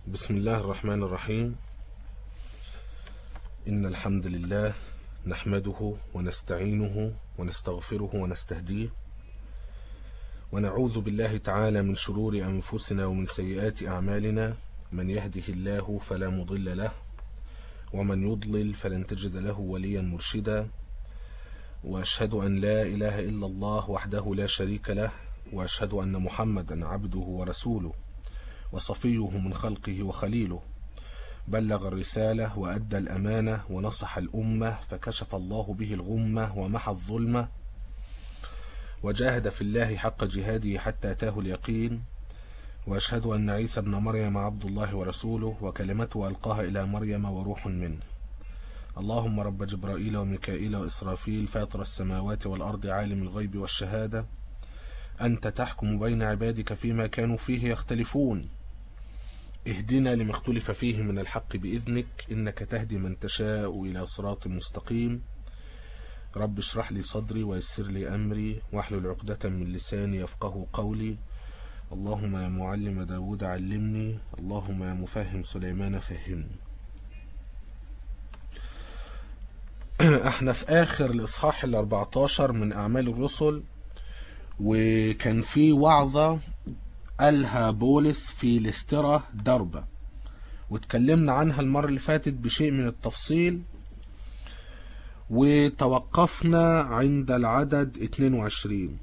بسم الله الرحمن الرحيم إن الحمد لله نحمده ونستعينه ونستغفره ونستهديه ونعوذ بالله تعالى من شرور أنفسنا ومن سيئات أعمالنا من يهده الله فلا مضل له ومن يضلل فلن تجد له وليا مرشدا وأشهد أن لا إله إلا الله وحده لا شريك له وأشهد أن محمدا عبده ورسوله وصفيه من خلقه وخليله بلغ الرسالة وأدى الأمانة ونصح الأمة فكشف الله به الغمة ومحى الظلمة وجاهد في الله حق جهاده حتى أتاه اليقين وأشهد أن عيسى ابن مريم عبد الله ورسوله وكلمته ألقاها إلى مريم وروح منه اللهم رب جبرائيل وميكائيل وإسرافيل فاطر السماوات والأرض عالم الغيب والشهادة أنت تحكم بين عبادك فيما كانوا فيه يختلفون اهدنا لما اختلف فيه من الحق بإذنك إنك تهدي من تشاء إلى صراط مستقيم رب اشرح لي صدري ويسر لي أمري واحلل عقدة من لساني يفقه قولي اللهم يا معلم داود علمني اللهم يا مفهم سليمان فهمني احنا في آخر الإصحاح ال 14 من أعمال الرسل وكان في وعظة قالها بولس في لسترة دربة واتكلمنا عنها المرة اللي فاتت بشيء من التفصيل وتوقفنا عند العدد 22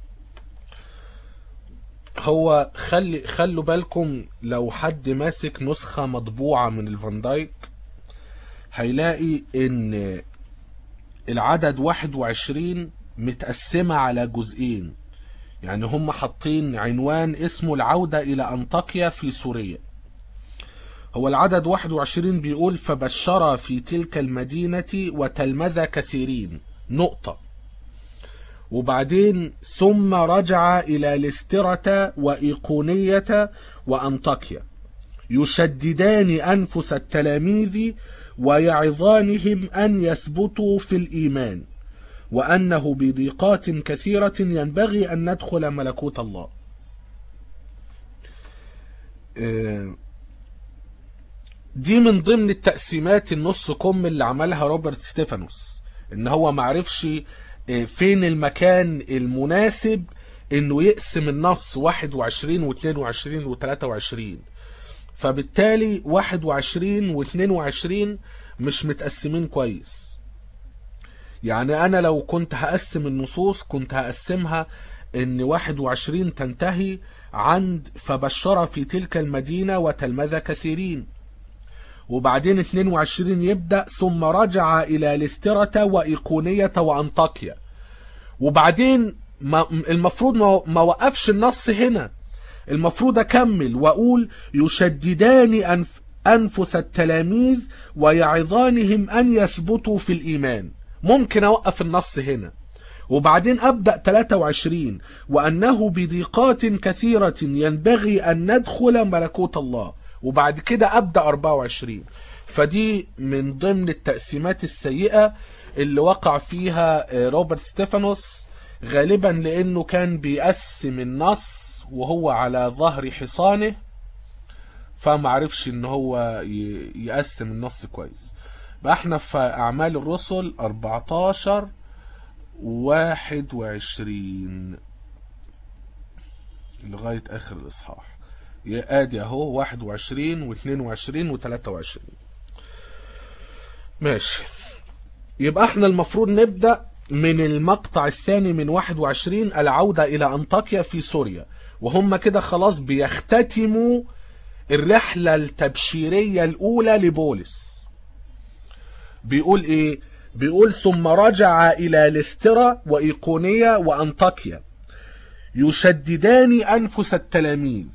هو خلي خلوا بالكم لو حد ماسك نسخة مطبوعة من الفان دايك هيلاقي ان العدد 21 متقسمة على جزئين يعني هم حاطين عنوان اسمه العودة إلى أنطاكيا في سوريا هو العدد 21 بيقول فبشر في تلك المدينة وتلمذ كثيرين نقطة وبعدين ثم رجع إلى لسترة وإيقونية وأنطاكيا يشددان أنفس التلاميذ ويعظانهم أن يثبتوا في الإيمان وأنه بضيقات كثيرة ينبغي أن ندخل ملكوت الله دي من ضمن التقسيمات النص كم اللي عملها روبرت ستيفانوس ان هو معرفش فين المكان المناسب انه يقسم النص 21 و22 و23 فبالتالي 21 و22 مش متقسمين كويس يعني انا لو كنت هقسم النصوص كنت هقسمها ان 21 تنتهي عند فبشر في تلك المدينة وتلمذ كثيرين وبعدين 22 يبدأ ثم رجع إلى لسترة وإيقونية وأنطاكيا وبعدين ما المفروض ما وقفش النص هنا المفروض أكمل وأقول يشددان أنف أنفس التلاميذ ويعظانهم أن يثبتوا في الإيمان ممكن أوقف النص هنا وبعدين أبدأ 23 وأنه بضيقات كثيرة ينبغي أن ندخل ملكوت الله وبعد كده أبدأ 24 فدي من ضمن التقسيمات السيئة اللي وقع فيها روبرت ستيفانوس غالبا لأنه كان بيقسم النص وهو على ظهر حصانه فمعرفش ان هو يقسم النص كويس بقى احنا في اعمال الرسل 14 21 لغاية اخر الاصحاح ادي اهو 21 و22 و23 ماشي يبقى احنا المفروض نبدأ من المقطع الثاني من 21 العودة الى انطاكيا في سوريا وهم كده خلاص بيختتموا الرحلة التبشيرية الاولى لبولس بيقول ايه بيقول ثم رجع الى لسترة وايقونية وانطاكيا يشددان انفس التلاميذ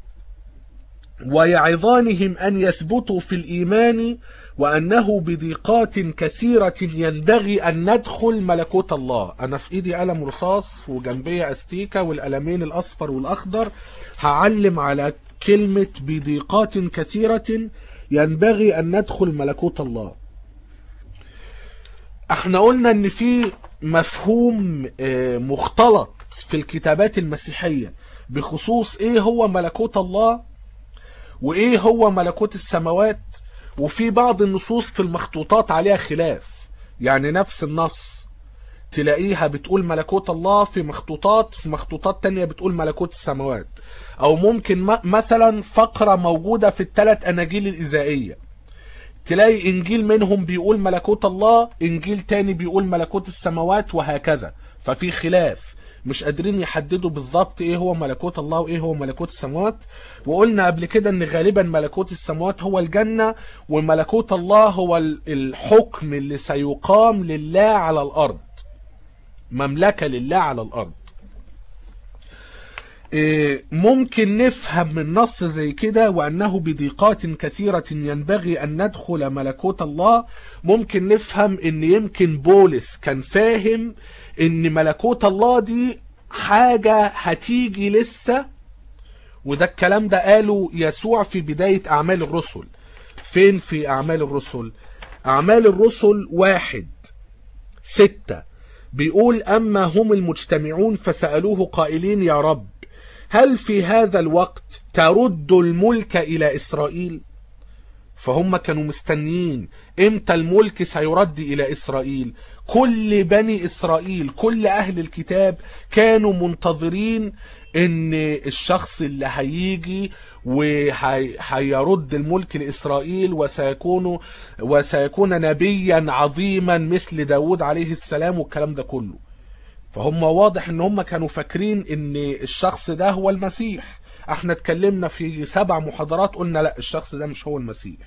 ويعظانهم ان يثبتوا في الايمان وانه بضيقات كثيرة ينبغي ان ندخل ملكوت الله انا في ايدي قلم رصاص وجنبي استيكة والقلمين الاصفر والاخضر هعلم على كلمة بضيقات كثيرة ينبغي ان ندخل ملكوت الله احنا قلنا ان في مفهوم مختلط في الكتابات المسيحية بخصوص ايه هو ملكوت الله وايه هو ملكوت السماوات وفي بعض النصوص في المخطوطات عليها خلاف يعني نفس النص تلاقيها بتقول ملكوت الله في مخطوطات في مخطوطات تانية بتقول ملكوت السماوات او ممكن م- مثلا فقرة موجودة في الثلاث اناجيل الازائية تلاقي انجيل منهم بيقول ملكوت الله انجيل تاني بيقول ملكوت السماوات وهكذا ففي خلاف مش قادرين يحددوا بالظبط ايه هو ملكوت الله وايه هو ملكوت السماوات وقلنا قبل كده ان غالبا ملكوت السماوات هو الجنة وملكوت الله هو ال- الحكم اللي سيقام لله على الارض مملكة لله على الارض إيه، ممكن نفهم من نص زي كده وأنه بضيقات كثيرة ينبغي أن ندخل ملكوت الله ممكن نفهم أن يمكن بولس كان فاهم أن ملكوت الله دي حاجة هتيجي لسه وده الكلام ده قاله يسوع في بداية أعمال الرسل فين في أعمال الرسل أعمال الرسل واحد ستة بيقول أما هم المجتمعون فسألوه قائلين يا رب هل في هذا الوقت ترد الملك إلى إسرائيل فهم كانوا مستنيين امتى الملك سيرد إلى إسرائيل كل بني إسرائيل كل أهل الكتاب كانوا منتظرين ان الشخص اللي هيجي وهيرد الملك لإسرائيل وسيكون وسيكون نبيا عظيما مثل داود عليه السلام والكلام ده كله فهم واضح ان هم كانوا فاكرين ان الشخص ده هو المسيح احنا اتكلمنا في سبع محاضرات قلنا لا الشخص ده مش هو المسيح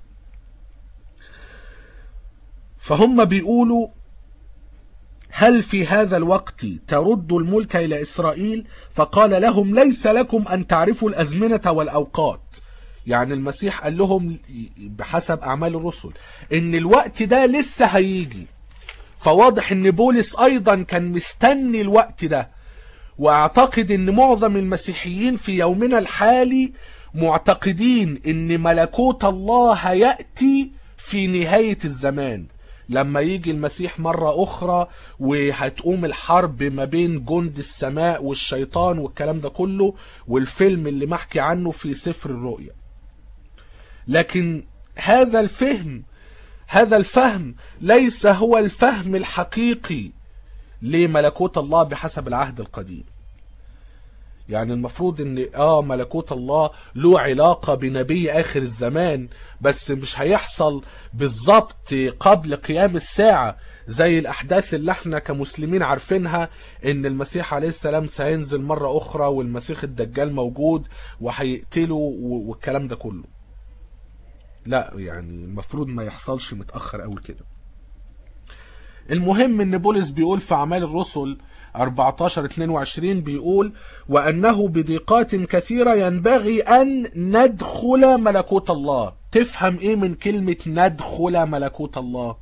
فهم بيقولوا هل في هذا الوقت ترد الملك إلى إسرائيل فقال لهم ليس لكم أن تعرفوا الأزمنة والأوقات يعني المسيح قال لهم بحسب أعمال الرسل إن الوقت ده لسه هيجي فواضح ان بولس ايضا كان مستني الوقت ده واعتقد ان معظم المسيحيين في يومنا الحالي معتقدين ان ملكوت الله هيأتي في نهاية الزمان لما يجي المسيح مرة أخرى وهتقوم الحرب ما بين جند السماء والشيطان والكلام ده كله والفيلم اللي محكي عنه في سفر الرؤيا لكن هذا الفهم هذا الفهم ليس هو الفهم الحقيقي لملكوت الله بحسب العهد القديم يعني المفروض ان اه ملكوت الله له علاقة بنبي اخر الزمان بس مش هيحصل بالظبط قبل قيام الساعة زي الاحداث اللي احنا كمسلمين عارفينها ان المسيح عليه السلام سينزل مرة اخرى والمسيح الدجال موجود وهيقتله والكلام ده كله لا يعني المفروض ما يحصلش متأخر قوي كده المهم ان بولس بيقول في اعمال الرسل 14 22 بيقول وانه بضيقات كثيره ينبغي ان ندخل ملكوت الله تفهم ايه من كلمه ندخل ملكوت الله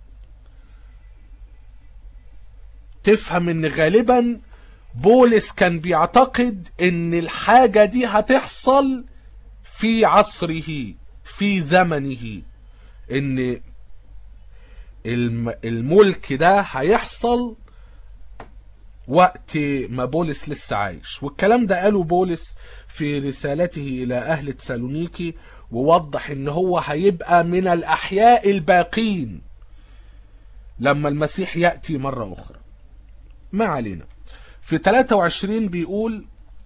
تفهم ان غالبا بولس كان بيعتقد ان الحاجه دي هتحصل في عصره في زمنه ان الملك ده هيحصل وقت ما بولس لسه عايش والكلام ده قاله بولس في رسالته إلى أهل تسالونيكي ووضح إن هو هيبقى من الأحياء الباقين لما المسيح يأتي مرة أخرى ما علينا في 23 بيقول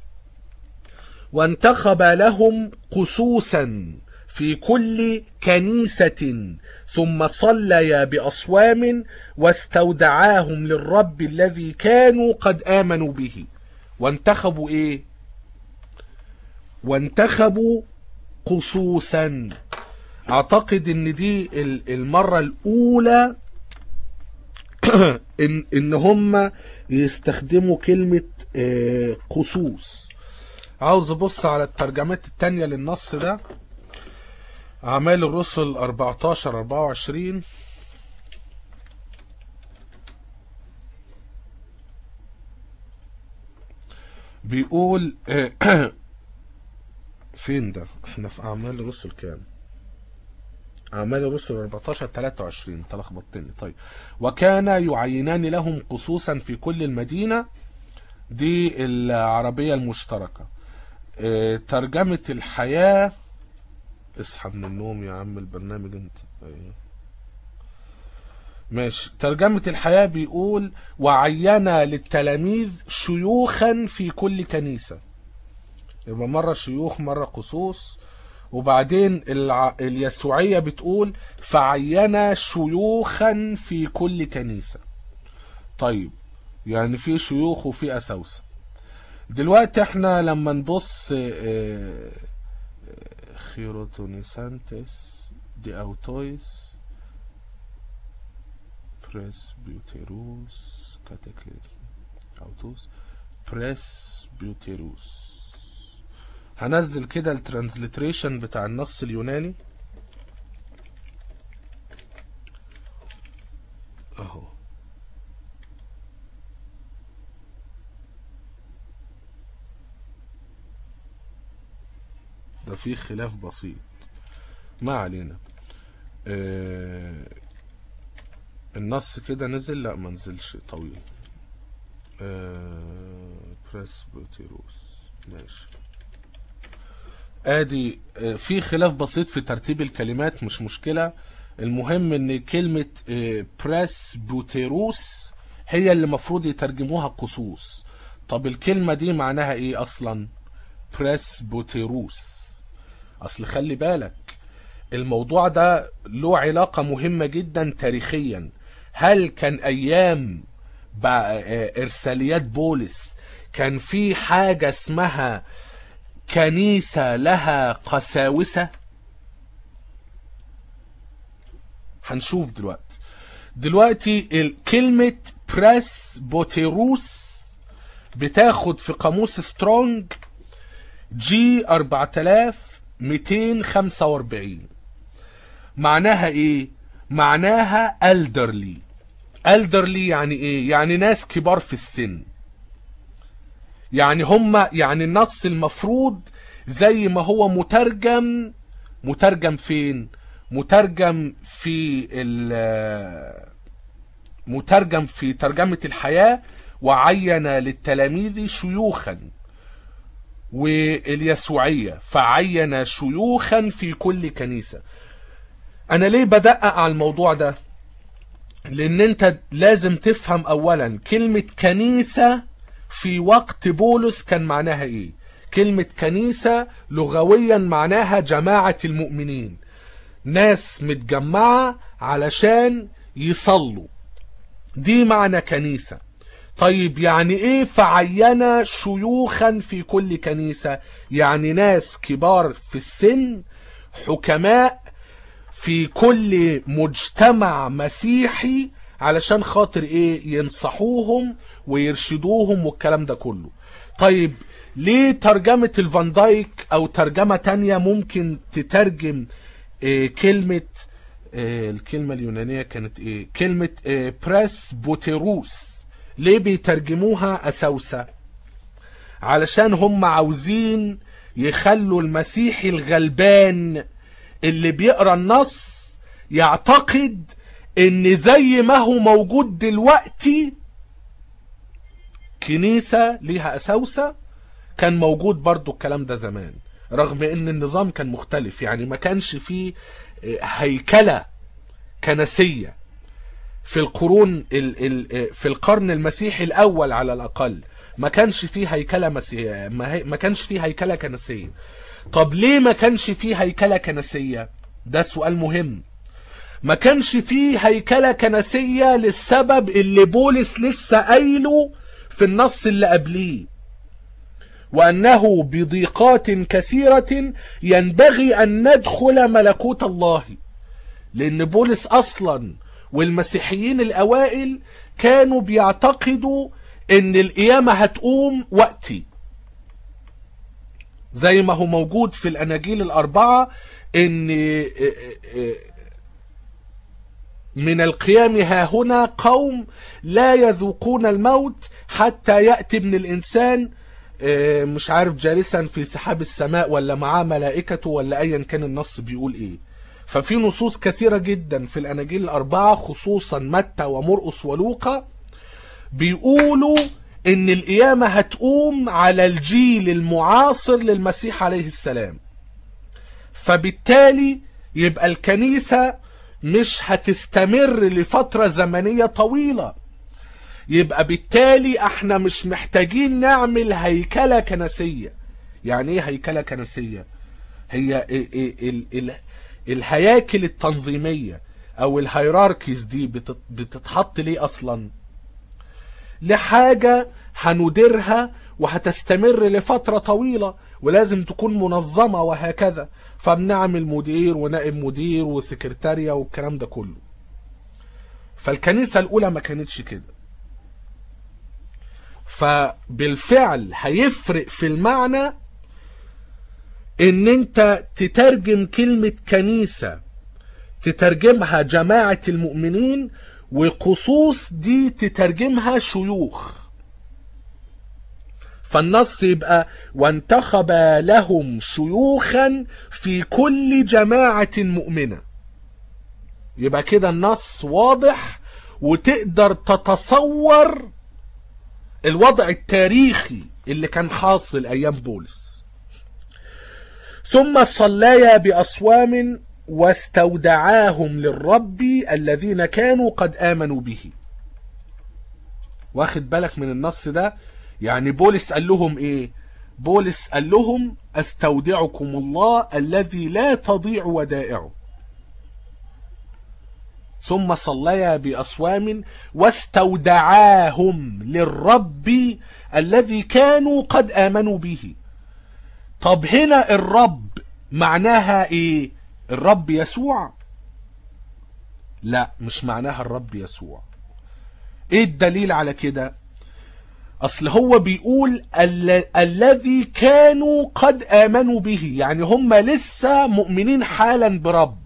وانتخب لهم قسوسا في كل كنيسة ثم صليا بأصوام واستودعاهم للرب الذي كانوا قد آمنوا به وانتخبوا ايه وانتخبوا قصوصا اعتقد ان دي المرة الاولى ان, إن هم يستخدموا كلمة قصوص عاوز ابص على الترجمات التانية للنص ده أعمال الرسل 14 24 بيقول فين ده احنا في أعمال الرسل كام أعمال الرسل 14 23 انت لخبطتني طيب وكان يعينان لهم قصوصا في كل المدينة دي العربية المشتركة اه ترجمة الحياة اصحى من النوم يا عم البرنامج انت أيوه. ماشي ترجمة الحياة بيقول وعين للتلاميذ شيوخا في كل كنيسة يبقى مرة شيوخ مرة قصوص وبعدين الع... اليسوعية بتقول فعين شيوخا في كل كنيسة طيب يعني في شيوخ وفي أساوسة دلوقتي احنا لما نبص خيروتونيسانتس دي أوتويس بريسبيوتيروس كاتاكليزم أوتوس بريسبيوتيروس هنزل كده الترانزليتريشن بتاع النص اليوناني اهو ده فيه خلاف بسيط ما علينا آه النص كده نزل لا ما نزلش طويل آه بريسبوتيروس ماشي ادي آه في خلاف بسيط في ترتيب الكلمات مش مشكلة المهم ان كلمة آه بريسبوتيروس هي اللي مفروض يترجموها قصوص طب الكلمة دي معناها ايه اصلا بريسبوتيروس اصل خلي بالك الموضوع ده له علاقة مهمة جدا تاريخيا هل كان ايام ارساليات بولس كان في حاجة اسمها كنيسة لها قساوسة هنشوف دلوقتي دلوقتي كلمة بريس بوتيروس بتاخد في قاموس سترونج جي 4245 معناها ايه معناها elderly elderly يعني ايه يعني ناس كبار في السن يعني هم يعني النص المفروض زي ما هو مترجم مترجم فين مترجم في مترجم في ترجمة الحياة وعين للتلاميذ شيوخا واليسوعية فعين شيوخا في كل كنيسة انا ليه بدقق على الموضوع ده لان انت لازم تفهم اولا كلمة كنيسة في وقت بولس كان معناها ايه كلمة كنيسة لغويا معناها جماعة المؤمنين ناس متجمعة علشان يصلوا دي معنى كنيسة طيب يعني ايه فعين شيوخا في كل كنيسة يعني ناس كبار في السن حكماء في كل مجتمع مسيحي علشان خاطر ايه ينصحوهم ويرشدوهم والكلام ده كله طيب ليه ترجمة الفان دايك او ترجمة تانية ممكن تترجم إيه كلمة إيه الكلمة اليونانية كانت ايه كلمة إيه بريس بوتيروس ليه بيترجموها أسوسة علشان هم عاوزين يخلوا المسيحي الغلبان اللي بيقرا النص يعتقد ان زي ما هو موجود دلوقتي كنيسة ليها أسوسة كان موجود برضو الكلام ده زمان رغم ان النظام كان مختلف يعني ما كانش فيه هيكلة كنسية في القرون ال ال في القرن المسيحي الاول على الاقل ما كانش فيه هيكله مسيحيه ما كانش فيه هيكله كنسيه طب ليه ما كانش فيه هيكله كنسيه ده سؤال مهم ما كانش فيه هيكله كنسيه للسبب اللي بولس لسه قايله في النص اللي قبليه وانه بضيقات كثيره ينبغي ان ندخل ملكوت الله لان بولس اصلا والمسيحيين الأوائل كانوا بيعتقدوا ان القيامة هتقوم وقتي زي ما هو موجود في الأناجيل الأربعة ان من القيام ها هنا قوم لا يذوقون الموت حتى يأتي ابن الإنسان مش عارف جالسا في سحاب السماء ولا معاه ملائكته ولا أيا كان النص بيقول إيه ففي نصوص كثيرة جدا في الأناجيل الأربعة خصوصا متى ومرقس ولوقا بيقولوا إن القيامة هتقوم على الجيل المعاصر للمسيح عليه السلام فبالتالي يبقى الكنيسة مش هتستمر لفترة زمنية طويلة يبقى بالتالي احنا مش محتاجين نعمل هيكلة كنسية يعني ايه هيكلة كنسية هي ال ال ال الهياكل التنظيمية او الهيراركيز دي بتت- بتتحط ليه اصلا لحاجة هنديرها وهتستمر لفترة طويلة ولازم تكون منظمة وهكذا فبنعمل مدير ونائب مدير وسكرتارية والكلام ده كله فالكنيسة الأولى ما كانتش كده فبالفعل هيفرق في المعنى ان انت تترجم كلمة كنيسة تترجمها جماعة المؤمنين وقصوص دي تترجمها شيوخ فالنص يبقى وانتخب لهم شيوخا في كل جماعة مؤمنة يبقى كده النص واضح وتقدر تتصور الوضع التاريخي اللي كان حاصل ايام بولس ثم صليا باصوام واستودعاهم للرب الذين كانوا قد امنوا به واخد بالك من النص ده يعني بولس قال لهم ايه بولس قال لهم استودعكم الله الذي لا تضيع ودائعه ثم صليا بأصوام واستودعاهم للرب الذي كانوا قد آمنوا به طب هنا الرب معناها ايه الرب يسوع لا مش معناها الرب يسوع ايه الدليل على كده اصل هو بيقول ال- الذي كانوا قد امنوا به يعني هم لسه مؤمنين حالا برب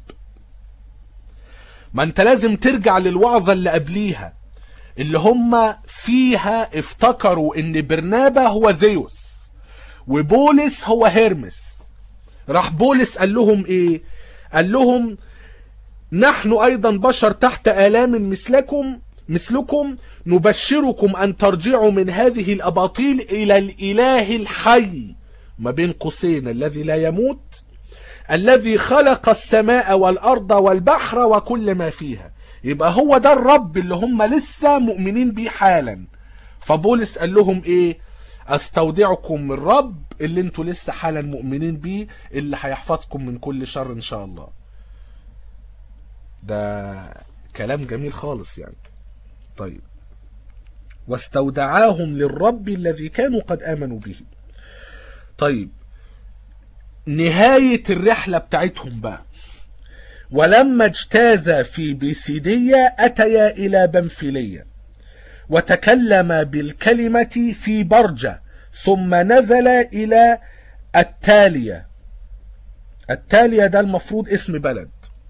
ما انت لازم ترجع للوعظة اللي قبليها اللي هم فيها افتكروا ان برنابا هو زيوس وبولس هو هيرمس راح بولس قال لهم ايه قال لهم نحن ايضا بشر تحت الام مثلكم مثلكم نبشركم ان ترجعوا من هذه الاباطيل الى الاله الحي ما بين قوسين الذي لا يموت الذي خلق السماء والارض والبحر وكل ما فيها يبقى هو ده الرب اللي هم لسه مؤمنين بيه حالا فبولس قال لهم ايه استودعكم من الرب اللي انتوا لسه حالا مؤمنين بيه اللي هيحفظكم من كل شر ان شاء الله ده كلام جميل خالص يعني طيب واستودعاهم للرب الذي كانوا قد آمنوا به طيب نهاية الرحلة بتاعتهم بقى ولما اجتاز في بيسيدية أتيا إلى بنفيلية وتكلم بالكلمة في برجة ثم نزل إلى التالية التالية ده المفروض اسم بلد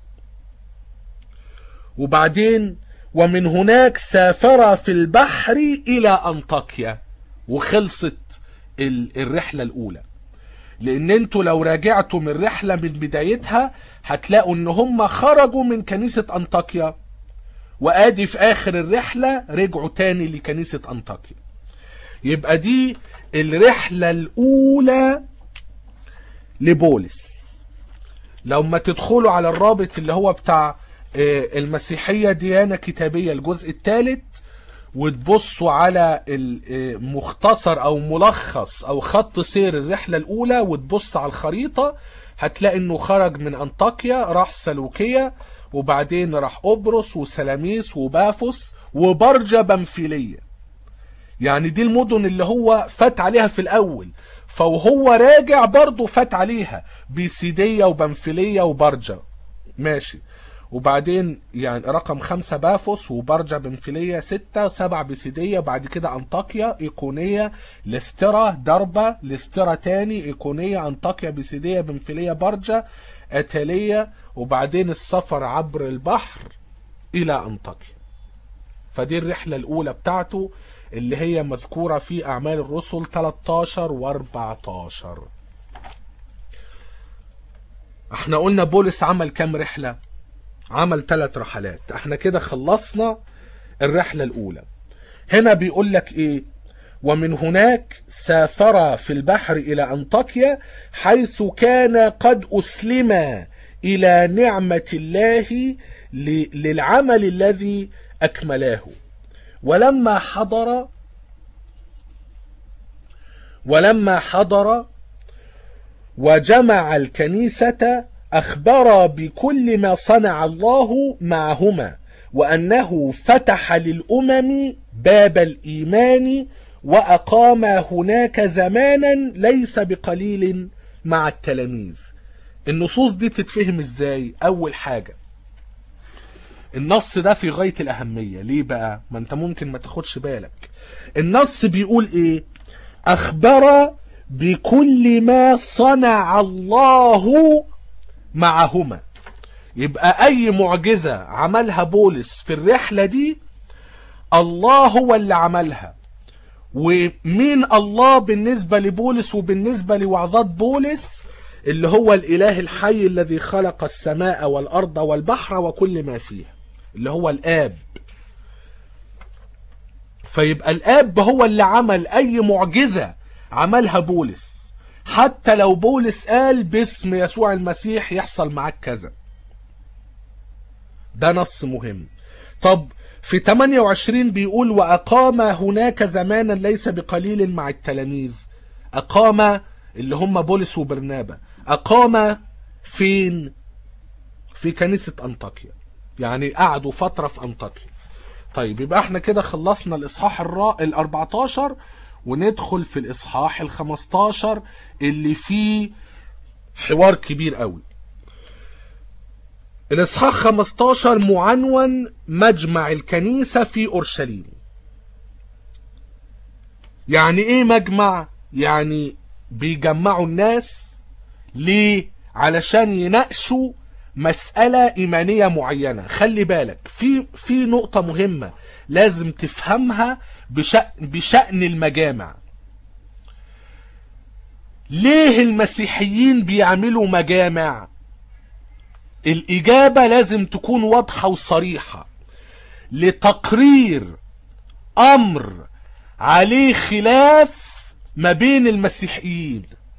وبعدين ومن هناك سافر في البحر إلى أنطاكيا وخلصت ال- الرحلة الأولى لأن انتوا لو راجعتم الرحلة من بدايتها هتلاقوا ان هم خرجوا من كنيسة أنطاكيا وآدي في آخر الرحلة رجعوا تاني لكنيسة أنطاكيا يبقى دي الرحلة الأولى لبولس لو ما تدخلوا على الرابط اللي هو بتاع آه، المسيحية ديانة كتابية الجزء الثالث وتبصوا على المختصر او ملخص او خط سير الرحلة الاولى وتبص على الخريطة هتلاقي انه خرج من انطاكيا راح سلوكية وبعدين راح قبرص وسلاميس وبافوس وبرجة بنفيلية يعني دي المدن اللي هو فات عليها في الاول فوهو راجع برضه فات عليها بيسيدية وبنفيلية وبرجة ماشي وبعدين يعني رقم خمسة بافوس وبرجة بنفيلية ستة سبعة بيسيدية بعد كده أنطاكيا إيقونية لسترا دربة لسترا تاني إيقونية أنطاكيا بيسيدية بنفيلية برجة أتالية وبعدين السفر عبر البحر إلى أنطاكيا فدي الرحلة الأولى بتاعته اللي هي مذكورة في أعمال الرسل 13 و 14 احنا قلنا بولس عمل كام رحلة عمل ثلاث رحلات احنا كده خلصنا الرحلة الأولى هنا بيقول لك ايه ومن هناك سافر في البحر إلى أنطاكيا حيث كان قد أسلم إلى نعمة الله للعمل الذي أكملاه ولما حضر ولما حضر وجمع الكنيسة أخبر بكل ما صنع الله معهما وأنه فتح للأمم باب الإيمان وأقام هناك زمانا ليس بقليل مع التلاميذ النصوص دي تتفهم ازاي أول حاجة النص ده في غاية الأهمية ليه بقى ما انت ممكن ما تاخدش بالك النص بيقول ايه أخبر بكل ما صنع الله معهما يبقى أي معجزة عملها بولس في الرحلة دي الله هو اللي عملها ومين الله بالنسبة لبولس وبالنسبة لوعظات بولس اللي هو الإله الحي الذي خلق السماء والأرض والبحر وكل ما فيها اللي هو الآب فيبقى الآب هو اللي عمل أي معجزة عملها بولس حتى لو بولس قال باسم يسوع المسيح يحصل معاك كذا ده نص مهم طب في 28 بيقول وأقام هناك زمانا ليس بقليل مع التلاميذ أقام اللي هم بولس وبرنابا أقام فين في كنيسة أنطاكيا يعني قعدوا فترة في أنطاكيا طيب يبقى احنا كده خلصنا الإصحاح الرا... ال 14 وندخل في الإصحاح ال 15 اللي فيه حوار كبير قوي الإصحاح 15 معنون مجمع الكنيسة في أورشليم يعني إيه مجمع؟ يعني بيجمعوا الناس ليه؟ علشان يناقشوا مسألة إيمانية معينة خلي بالك في في نقطة مهمة لازم تفهمها بشأن, بشأن المجامع ليه المسيحيين بيعملوا مجامع الإجابة لازم تكون واضحة وصريحة لتقرير أمر عليه خلاف ما بين المسيحيين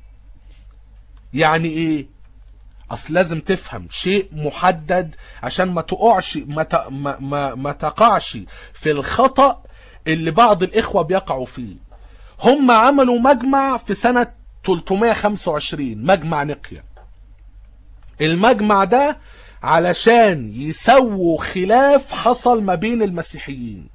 يعني إيه أصل لازم تفهم شيء محدد عشان ما تقعش ما, ت... ما... ما... ما تقعش في الخطأ اللي بعض الإخوة بيقعوا فيه هم عملوا مجمع في سنة 325 مجمع نقيا المجمع ده علشان يسووا خلاف حصل ما بين المسيحيين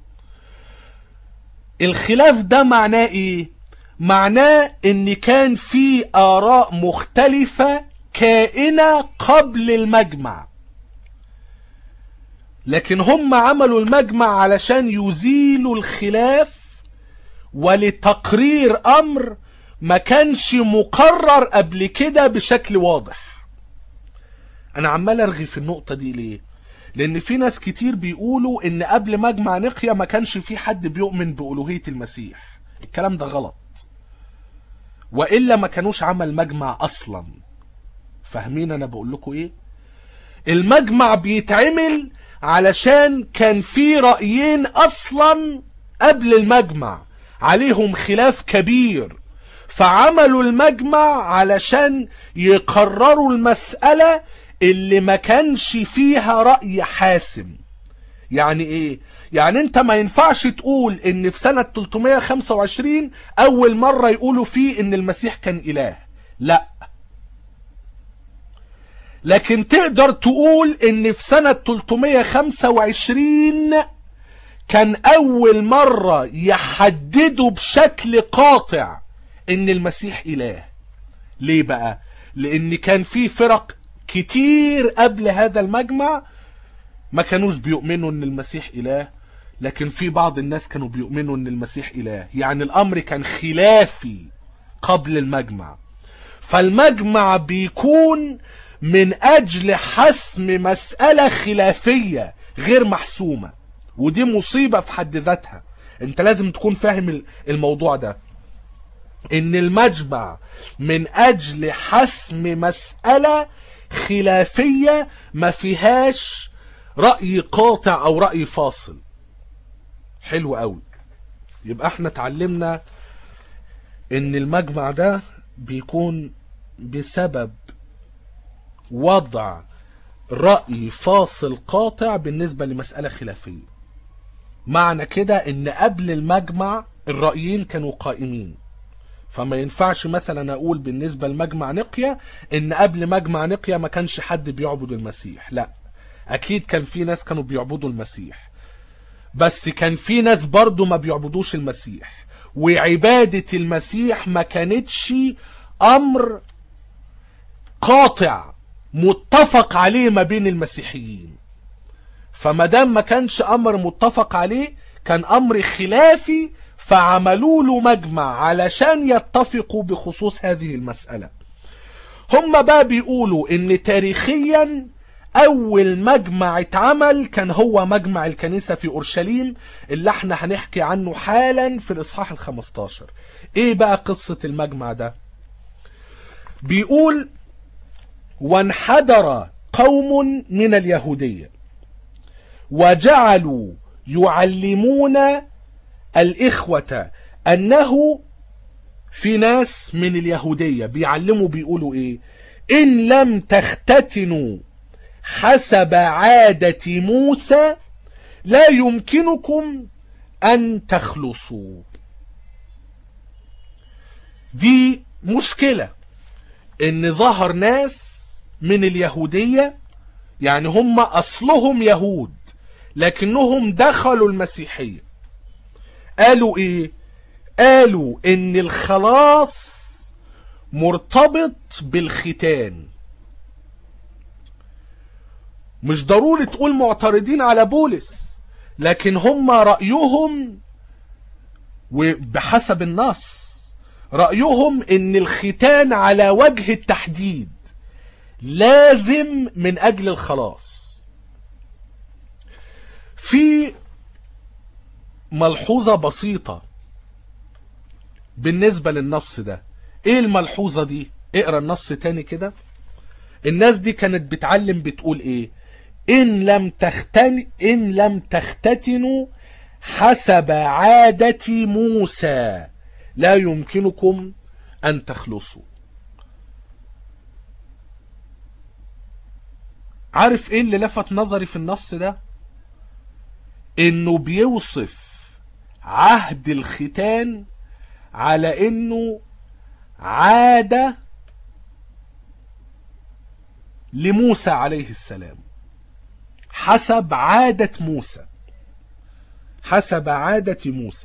الخلاف ده معناه ايه معناه ان كان في اراء مختلفة كائنة قبل المجمع لكن هم عملوا المجمع علشان يزيلوا الخلاف ولتقرير امر ما كانش مقرر قبل كده بشكل واضح انا عمال ارغي في النقطة دي ليه لان في ناس كتير بيقولوا ان قبل مجمع نقيا ما كانش في حد بيؤمن بألوهية المسيح الكلام ده غلط وإلا ما كانوش عمل مجمع أصلا فاهمين أنا بقول لكم إيه المجمع بيتعمل علشان كان في رأيين أصلا قبل المجمع عليهم خلاف كبير فعملوا المجمع علشان يقرروا المسألة اللي ما كانش فيها رأي حاسم يعني ايه يعني انت ما ينفعش تقول ان في سنة 325 اول مرة يقولوا فيه ان المسيح كان اله لا لكن تقدر تقول ان في سنة 325 كان اول مرة يحددوا بشكل قاطع ان المسيح اله ليه بقى لان كان في فرق كتير قبل هذا المجمع ما كانوش بيؤمنوا ان المسيح اله لكن في بعض الناس كانوا بيؤمنوا ان المسيح اله يعني الامر كان خلافي قبل المجمع فالمجمع بيكون من اجل حسم مسألة خلافية غير محسومة ودي مصيبة في حد ذاتها انت لازم تكون فاهم الموضوع ده ان المجمع من اجل حسم مسألة خلافية ما فيهاش رأي قاطع او رأي فاصل حلو قوي يبقى احنا اتعلمنا ان المجمع ده بيكون بسبب وضع رأي فاصل قاطع بالنسبة لمسألة خلافية معنى كده ان قبل المجمع الرأيين كانوا قائمين فما ينفعش مثلا اقول بالنسبة لمجمع نقيا ان قبل مجمع نقيا ما كانش حد بيعبد المسيح لا اكيد كان في ناس كانوا بيعبدوا المسيح بس كان في ناس برضو ما بيعبدوش المسيح وعبادة المسيح ما كانتش امر قاطع متفق عليه ما بين المسيحيين فما دام ما كانش امر متفق عليه كان امر خلافي فعملوا له مجمع علشان يتفقوا بخصوص هذه المسألة هم بقى بيقولوا ان تاريخيا اول مجمع اتعمل كان هو مجمع الكنيسة في اورشليم اللي احنا هنحكي عنه حالا في الاصحاح الخمستاشر ايه بقى قصة المجمع ده بيقول وانحدر قوم من اليهودية وجعلوا يعلمون الإخوة أنه في ناس من اليهودية بيعلموا بيقولوا إيه إن لم تختتنوا حسب عادة موسى لا يمكنكم أن تخلصوا دي مشكلة إن ظهر ناس من اليهودية يعني هم أصلهم يهود لكنهم دخلوا المسيحية قالوا ايه قالوا ان الخلاص مرتبط بالختان مش ضروري تقول معترضين على بولس لكن هم رأيهم وبحسب النص رأيهم ان الختان على وجه التحديد لازم من اجل الخلاص في ملحوظة بسيطة بالنسبة للنص ده ايه الملحوظة دي اقرا النص تاني كده الناس دي كانت بتعلم بتقول ايه ان لم تختن ان لم تختتنوا حسب عادة موسى لا يمكنكم ان تخلصوا عارف ايه اللي لفت نظري في النص ده انه بيوصف عهد الختان على انه عادة لموسى عليه السلام حسب عادة موسى حسب عادة موسى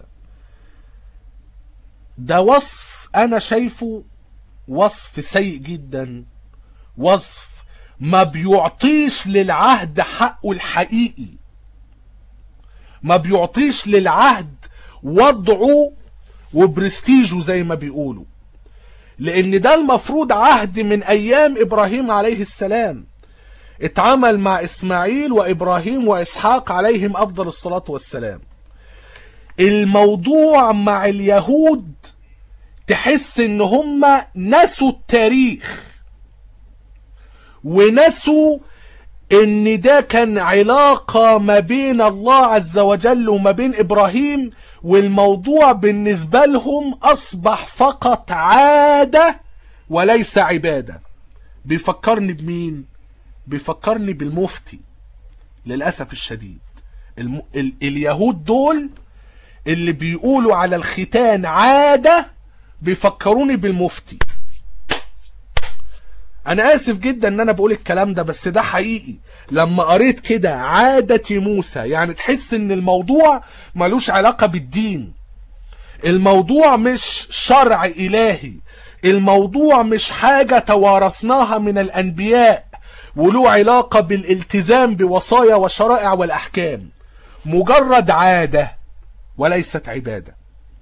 ده وصف انا شايفه وصف سيء جدا وصف ما بيعطيش للعهد حقه الحقيقي ما بيعطيش للعهد وضعه وبرستيجه زي ما بيقولوا لان ده المفروض عهد من ايام ابراهيم عليه السلام اتعمل مع اسماعيل وابراهيم واسحاق عليهم افضل الصلاة والسلام الموضوع مع اليهود تحس ان هم نسوا التاريخ ونسوا ان ده كان علاقة ما بين الله عز وجل وما بين ابراهيم والموضوع بالنسبة لهم اصبح فقط عادة وليس عبادة بيفكرني بمين بيفكرني بالمفتي للأسف الشديد الم... ال... اليهود دول اللي بيقولوا على الختان عادة بيفكروني بالمفتي انا اسف جدا ان انا بقول الكلام ده بس ده حقيقي لما قريت كده عادة موسى يعني تحس ان الموضوع ملوش علاقة بالدين الموضوع مش شرع الهي الموضوع مش حاجة توارثناها من الانبياء وله علاقة بالالتزام بوصايا وشرائع والاحكام مجرد عادة وليست عبادة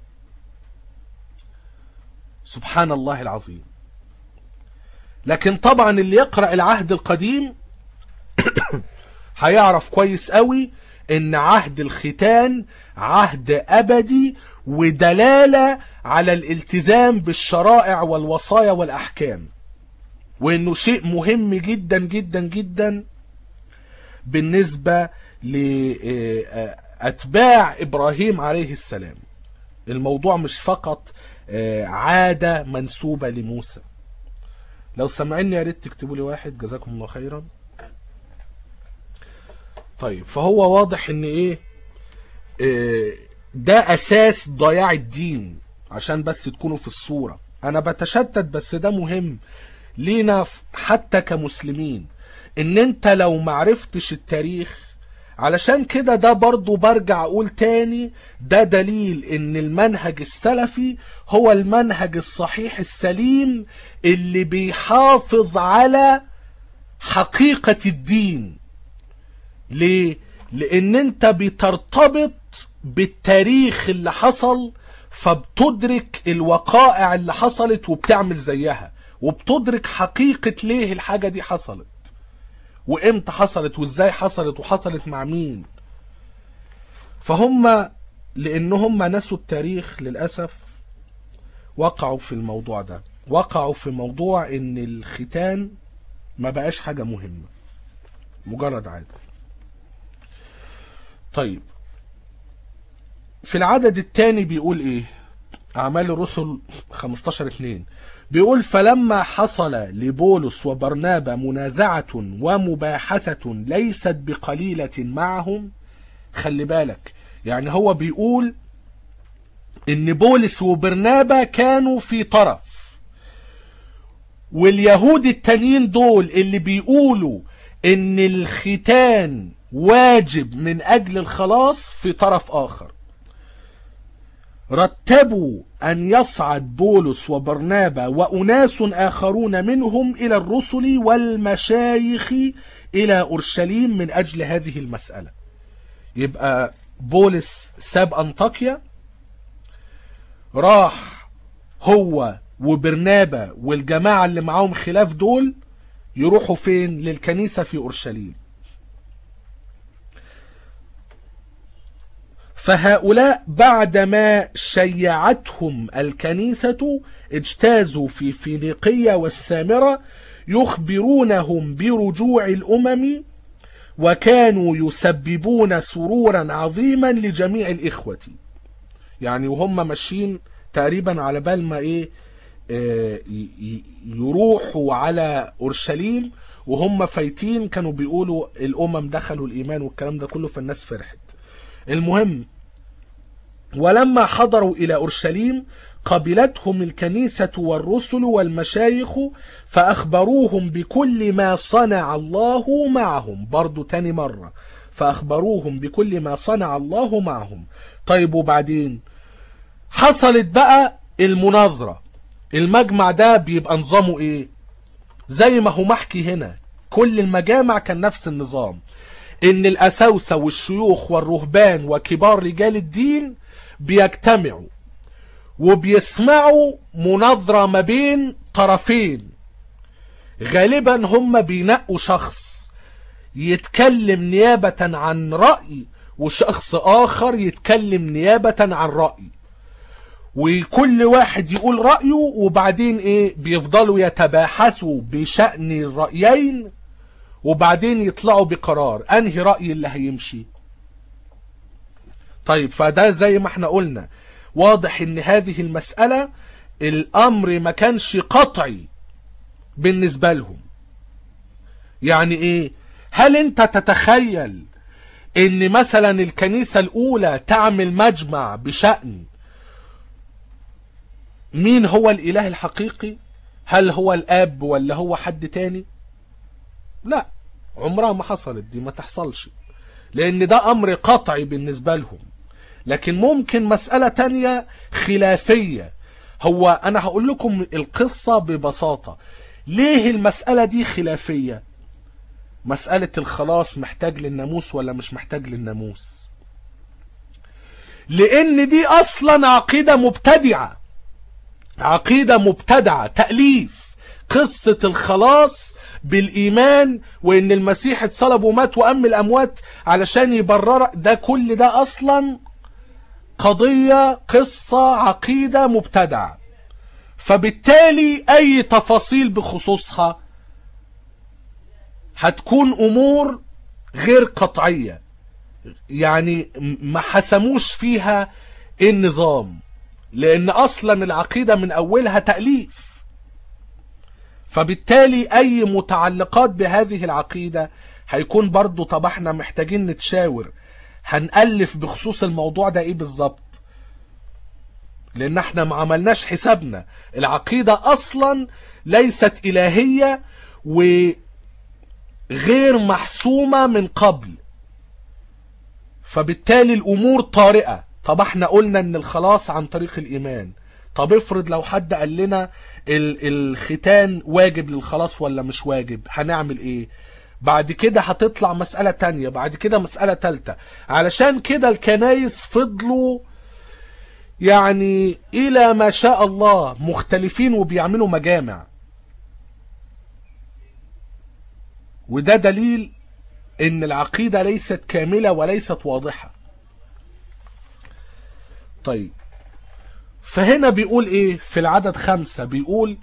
سبحان الله العظيم لكن طبعا اللي يقرأ العهد القديم هيعرف كويس قوي ان عهد الختان عهد ابدي ودلالة على الالتزام بالشرائع والوصايا والاحكام وانه شيء مهم جدا جدا جدا بالنسبة لاتباع ابراهيم عليه السلام الموضوع مش فقط آه، عادة منسوبة لموسى لو سمعني يا ريت تكتبوا لي واحد جزاكم الله خيرا طيب فهو واضح ان ايه آه، ده اساس ضياع الدين عشان بس تكونوا في الصورة انا بتشتت بس ده مهم لينا ف- حتى كمسلمين ان انت لو معرفتش التاريخ علشان كده ده برضو برجع اقول تاني ده دليل ان المنهج السلفي هو المنهج الصحيح السليم اللي بيحافظ على حقيقة الدين ليه؟ لان انت بترتبط بالتاريخ اللي حصل فبتدرك الوقائع اللي حصلت وبتعمل زيها وبتدرك حقيقة ليه الحاجة دي حصلت وامتى حصلت وازاي حصلت وحصلت مع مين فهم لان هم نسوا التاريخ للأسف وقعوا في الموضوع ده وقعوا في موضوع ان الختان ما بقاش حاجة مهمة مجرد عادة طيب في العدد الثاني بيقول ايه اعمال الرسل 15 2 بيقول فلما حصل لبولس وبرنابا منازعة ومباحثة ليست بقليلة معهم خلي بالك يعني هو بيقول ان بولس وبرنابا كانوا في طرف واليهود التانيين دول اللي بيقولوا ان الختان واجب من اجل الخلاص في طرف اخر رتبوا أن يصعد بولس وبرنابا وأناس آخرون منهم إلى الرسل والمشايخ إلى أورشليم من أجل هذه المسألة يبقى بولس ساب أنطاكيا راح هو وبرنابا والجماعة اللي معاهم خلاف دول يروحوا فين للكنيسة في أورشليم فهؤلاء بعدما شيعتهم الكنيسة اجتازوا في فينيقية والسامرة يخبرونهم برجوع الأمم وكانوا يسببون سرورا عظيما لجميع الإخوة يعني وهم ماشيين تقريبا على بال ما ايه آه، ي- ي- يروحوا على اورشليم وهم فايتين كانوا بيقولوا الامم دخلوا الايمان والكلام ده كله فالناس فرحت المهم ولما حضروا إلى أورشليم قبلتهم الكنيسة والرسل والمشايخ فأخبروهم بكل ما صنع الله معهم برضو تاني مرة فأخبروهم بكل ما صنع الله معهم طيب وبعدين حصلت بقى المناظرة المجمع ده بيبقى نظامه ايه زي ما هو محكي هنا كل المجامع كان نفس النظام ان الاساوسة والشيوخ والرهبان وكبار رجال الدين بيجتمعوا وبيسمعوا مناظرة ما بين طرفين غالبا هم بينقوا شخص يتكلم نيابة عن رأي وشخص آخر يتكلم نيابة عن رأي وكل واحد يقول رأيه وبعدين ايه بيفضلوا يتباحثوا بشأن الرأيين وبعدين يطلعوا بقرار انهي رأي اللي هيمشي طيب فده زي ما احنا قلنا واضح ان هذه المسألة الامر ما كانش قطعي بالنسبة لهم يعني ايه هل انت تتخيل ان مثلا الكنيسة الاولى تعمل مجمع بشأن مين هو الاله الحقيقي هل هو الاب ولا هو حد تاني لا عمرها ما حصلت دي ما تحصلش لان ده امر قطعي بالنسبة لهم لكن ممكن مسألة تانية خلافية هو انا هقول لكم القصة ببساطة ليه المسألة دي خلافية مسألة الخلاص محتاج للناموس ولا مش محتاج للناموس لان دي اصلا عقيدة مبتدعة عقيدة مبتدعة تأليف قصة الخلاص بالإيمان وإن المسيح اتصلب ومات وأم الأموات علشان يبرر ده كل ده أصلا قضية قصة عقيدة مبتدعة فبالتالي أي تفاصيل بخصوصها هتكون أمور غير قطعية يعني ما حسموش فيها النظام لان اصلا العقيدة من اولها تأليف فبالتالي اي متعلقات بهذه العقيدة هيكون برضو طب احنا محتاجين نتشاور هنألف بخصوص الموضوع ده ايه بالظبط لان احنا ما عملناش حسابنا العقيدة اصلا ليست الهية وغير محسومة من قبل فبالتالي الامور طارئة طب احنا قلنا ان الخلاص عن طريق الايمان طب افرض لو حد قال لنا الختان واجب للخلاص ولا مش واجب هنعمل ايه بعد كده هتطلع مسألة تانية بعد كده مسألة تالتة علشان كده الكنايس فضلوا يعني الى ما شاء الله مختلفين وبيعملوا مجامع وده دليل ان العقيدة ليست كاملة وليست واضحة طيب فهنا بيقول ايه في العدد خمسة بيقول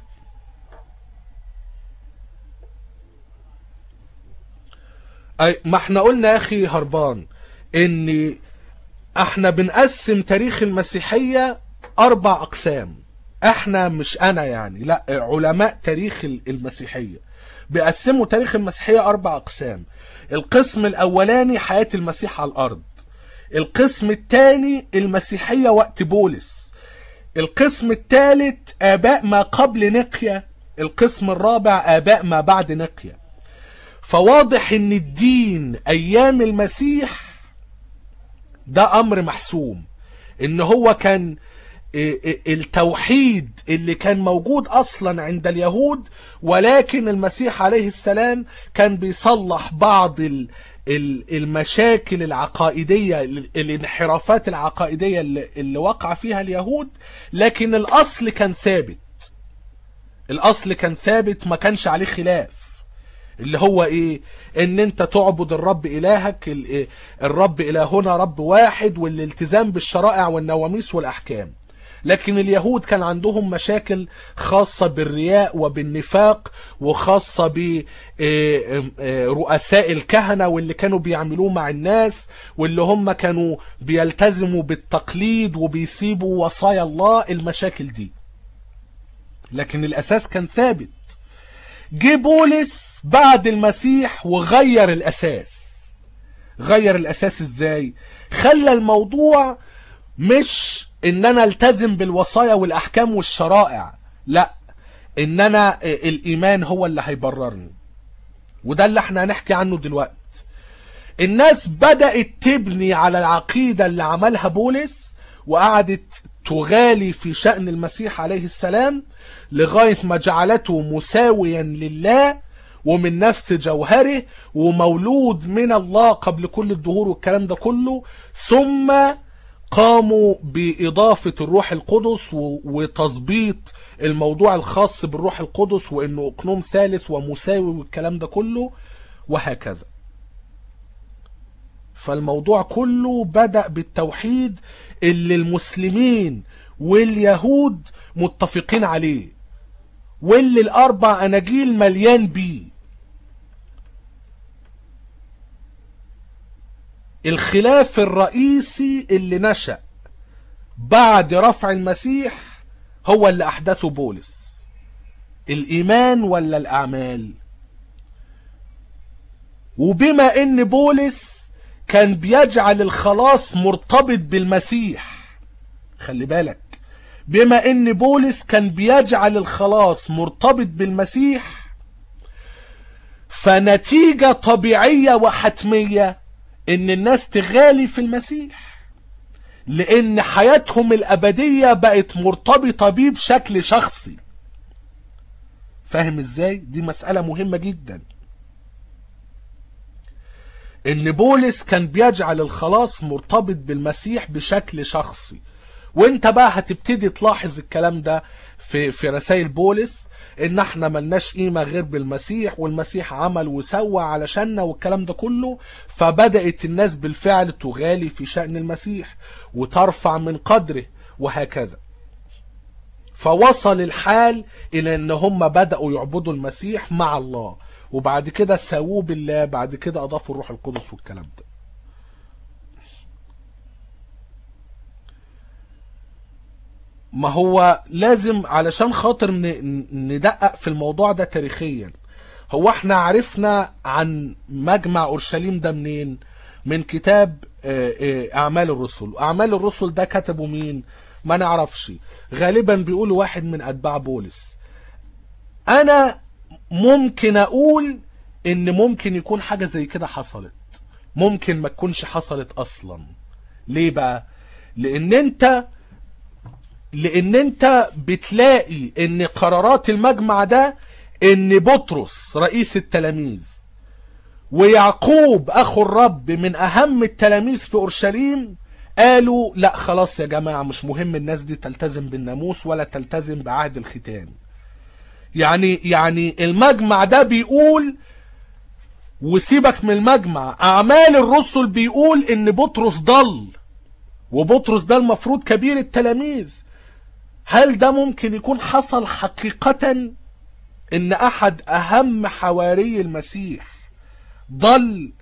أي ما احنا قلنا يا اخي هربان ان احنا بنقسم تاريخ المسيحية اربع اقسام احنا مش انا يعني لا علماء تاريخ المسيحية بيقسموا تاريخ المسيحية اربع اقسام القسم الاولاني حياة المسيح على الارض القسم الثاني المسيحية وقت بولس القسم الثالث اباء ما قبل نقيا القسم الرابع اباء ما بعد نقيا فواضح ان الدين ايام المسيح ده امر محسوم ان هو كان التوحيد اللي كان موجود اصلا عند اليهود ولكن المسيح عليه السلام كان بيصلح بعض المشاكل العقائدية الانحرافات العقائدية اللي وقع فيها اليهود لكن الاصل كان ثابت الاصل كان ثابت ما كانش عليه خلاف اللي هو ايه ان انت تعبد الرب الهك الرب الهنا رب واحد والالتزام بالشرائع والنواميس والاحكام لكن اليهود كان عندهم مشاكل خاصة بالرياء وبالنفاق وخاصة برؤساء الكهنة واللي كانوا بيعملوه مع الناس واللي هم كانوا بيلتزموا بالتقليد وبيسيبوا وصايا الله المشاكل دي لكن الاساس كان ثابت جه بولس بعد المسيح وغير الاساس غير الاساس ازاي خلى الموضوع مش ان انا التزم بالوصايا والاحكام والشرائع لا ان انا الايمان هو اللي هيبررني وده اللي احنا هنحكي عنه دلوقتي الناس بدأت تبني على العقيدة اللي عملها بولس وقعدت تغالي في شأن المسيح عليه السلام لغاية ما جعلته مساويا لله ومن نفس جوهره ومولود من الله قبل كل الدهور والكلام ده كله ثم قاموا بإضافة الروح القدس وتظبيط الموضوع الخاص بالروح القدس وإنه أقنوم ثالث ومساوي والكلام ده كله وهكذا فالموضوع كله بدأ بالتوحيد اللي المسلمين واليهود متفقين عليه واللي الأربع أناجيل مليان بيه الخلاف الرئيسي اللي نشأ بعد رفع المسيح هو اللي أحدثه بولس الإيمان ولا الأعمال وبما إن بولس كان بيجعل الخلاص مرتبط بالمسيح خلي بالك بما إن بولس كان بيجعل الخلاص مرتبط بالمسيح فنتيجة طبيعية وحتمية ان الناس تغالي في المسيح لان حياتهم الابدية بقت مرتبطة بيه بشكل شخصي فاهم ازاي دي مسألة مهمة جدا ان بولس كان بيجعل الخلاص مرتبط بالمسيح بشكل شخصي وانت بقى هتبتدي تلاحظ الكلام ده في في رسائل بولس ان احنا ملناش قيمة غير بالمسيح والمسيح عمل وسوى علشاننا والكلام ده كله فبدأت الناس بالفعل تغالي في شأن المسيح وترفع من قدره وهكذا فوصل الحال الى ان هم بدأوا يعبدوا المسيح مع الله وبعد كده ساووه بالله بعد كده اضافوا الروح القدس والكلام ده ما هو لازم علشان خاطر ن- ندقق في الموضوع ده تاريخيا هو احنا عرفنا عن مجمع اورشليم ده منين من كتاب آه، آه، اعمال الرسل اعمال الرسل ده كتبه مين ما نعرفش غالبا بيقولوا واحد من اتباع بولس انا ممكن اقول ان ممكن يكون حاجة زي كده حصلت ممكن ما تكونش حصلت اصلا ليه بقى لان انت لان انت بتلاقي ان قرارات المجمع ده ان بطرس رئيس التلاميذ ويعقوب اخو الرب من اهم التلاميذ في اورشليم قالوا لا خلاص يا جماعة مش مهم الناس دي تلتزم بالناموس ولا تلتزم بعهد الختان يعني يعني المجمع ده بيقول وسيبك من المجمع اعمال الرسل بيقول ان بطرس ضل وبطرس ده المفروض كبير التلاميذ هل ده ممكن يكون حصل حقيقة ان احد اهم حواري المسيح ضل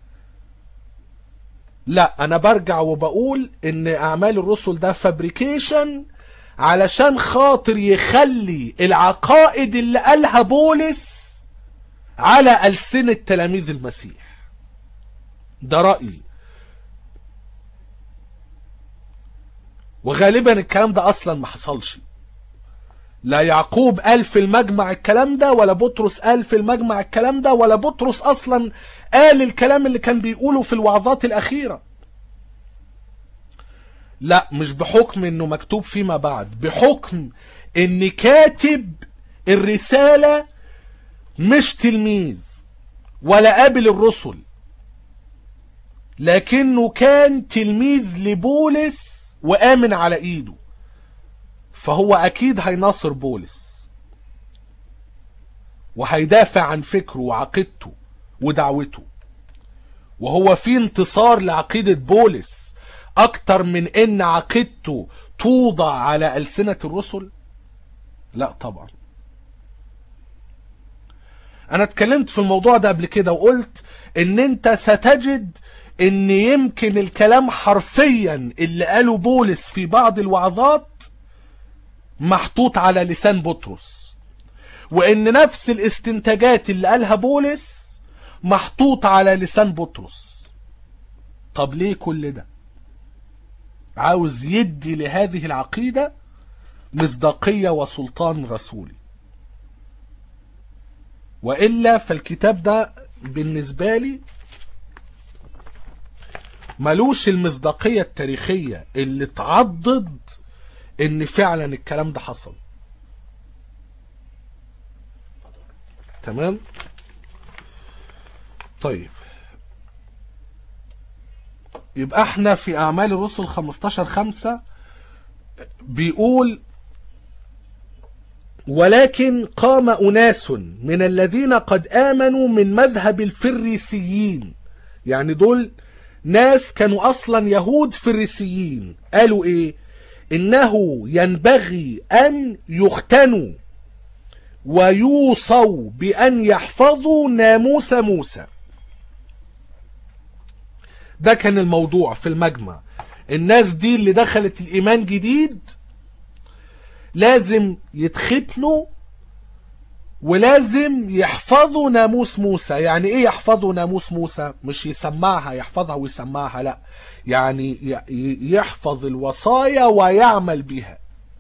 لا انا برجع وبقول ان اعمال الرسل ده فابريكيشن علشان خاطر يخلي العقائد اللي قالها بولس على ألسنة تلاميذ المسيح ده رأيي وغالبا الكلام ده اصلا ما حصلش لا يعقوب قال في المجمع الكلام ده ولا بطرس قال في المجمع الكلام ده ولا بطرس اصلا قال الكلام اللي كان بيقوله في الوعظات الاخيره لا مش بحكم انه مكتوب فيما بعد بحكم ان كاتب الرساله مش تلميذ ولا قابل الرسل لكنه كان تلميذ لبولس وآمن على ايده فهو اكيد هيناصر بولس وهيدافع عن فكره وعقيدته ودعوته وهو في انتصار لعقيدة بولس اكتر من ان عقيدته توضع على ألسنة الرسل لا طبعا انا اتكلمت في الموضوع ده قبل كده وقلت ان انت ستجد ان يمكن الكلام حرفيا اللي قاله بولس في بعض الوعظات محطوط على لسان بطرس وان نفس الاستنتاجات اللي قالها بولس محطوط على لسان بطرس طب ليه كل ده عاوز يدي لهذه العقيدة مصداقية وسلطان رسولي وإلا فالكتاب ده بالنسبة لي ملوش المصداقية التاريخية اللي تعضد ان فعلا الكلام ده حصل تمام طيب يبقى احنا في اعمال الرسل 15 5 بيقول ولكن قام أناس من الذين قد آمنوا من مذهب الفريسيين يعني دول ناس كانوا أصلا يهود فريسيين قالوا إيه إنه ينبغي أن يختنوا ويوصوا بأن يحفظوا ناموس موسى ده كان الموضوع في المجمع الناس دي اللي دخلت الإيمان جديد لازم يتختنوا ولازم يحفظوا ناموس موسى يعني ايه يحفظوا ناموس موسى مش يسمعها يحفظها ويسمعها لا يعني ي- يحفظ الوصايا ويعمل بها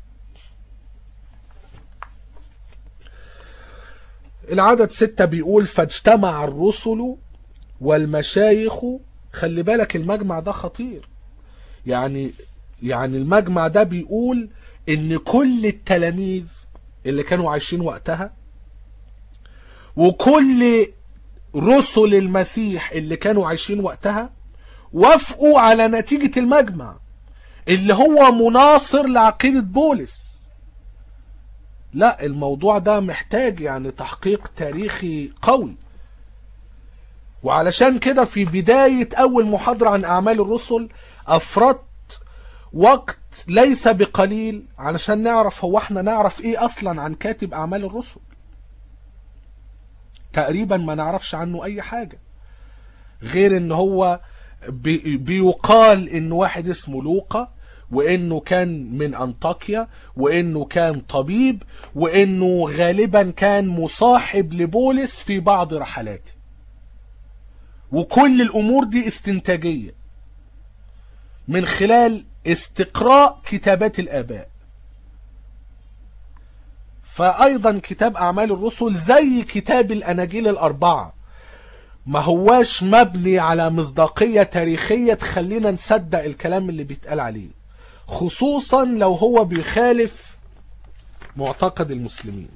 العدد ستة بيقول فاجتمع الرسل والمشايخ خلي بالك المجمع ده خطير يعني يعني المجمع ده بيقول ان كل التلاميذ اللي كانوا عايشين وقتها وكل رسل المسيح اللي كانوا عايشين وقتها وافقوا على نتيجة المجمع اللي هو مناصر لعقيدة بولس لا الموضوع ده محتاج يعني تحقيق تاريخي قوي وعلشان كده في بداية أول محاضرة عن أعمال الرسل أفردت وقت ليس بقليل علشان نعرف هو احنا نعرف ايه اصلا عن كاتب اعمال الرسل تقريبا ما نعرفش عنه اي حاجة غير ان هو بي بيقال ان واحد اسمه لوقا وانه كان من انطاكيا وانه كان طبيب وانه غالبا كان مصاحب لبولس في بعض رحلاته وكل الامور دي استنتاجية من خلال استقراء كتابات الاباء فايضا كتاب اعمال الرسل زي كتاب الاناجيل الاربعه ما هواش مبني على مصداقية تاريخية تخلينا نصدق الكلام اللي بيتقال عليه خصوصا لو هو بيخالف معتقد المسلمين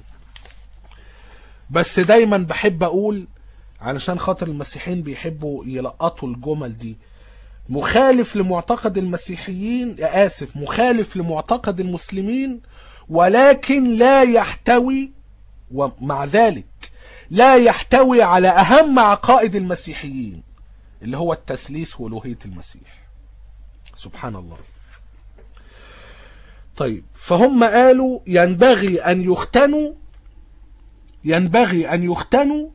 بس دايما بحب اقول علشان خاطر المسيحيين بيحبوا يلقطوا الجمل دي مخالف لمعتقد المسيحيين اسف مخالف لمعتقد المسلمين ولكن لا يحتوي ومع ذلك لا يحتوي على أهم عقائد المسيحيين اللي هو التثليث والوهية المسيح سبحان الله طيب فهم قالوا ينبغي أن يختنوا ينبغي أن يختنوا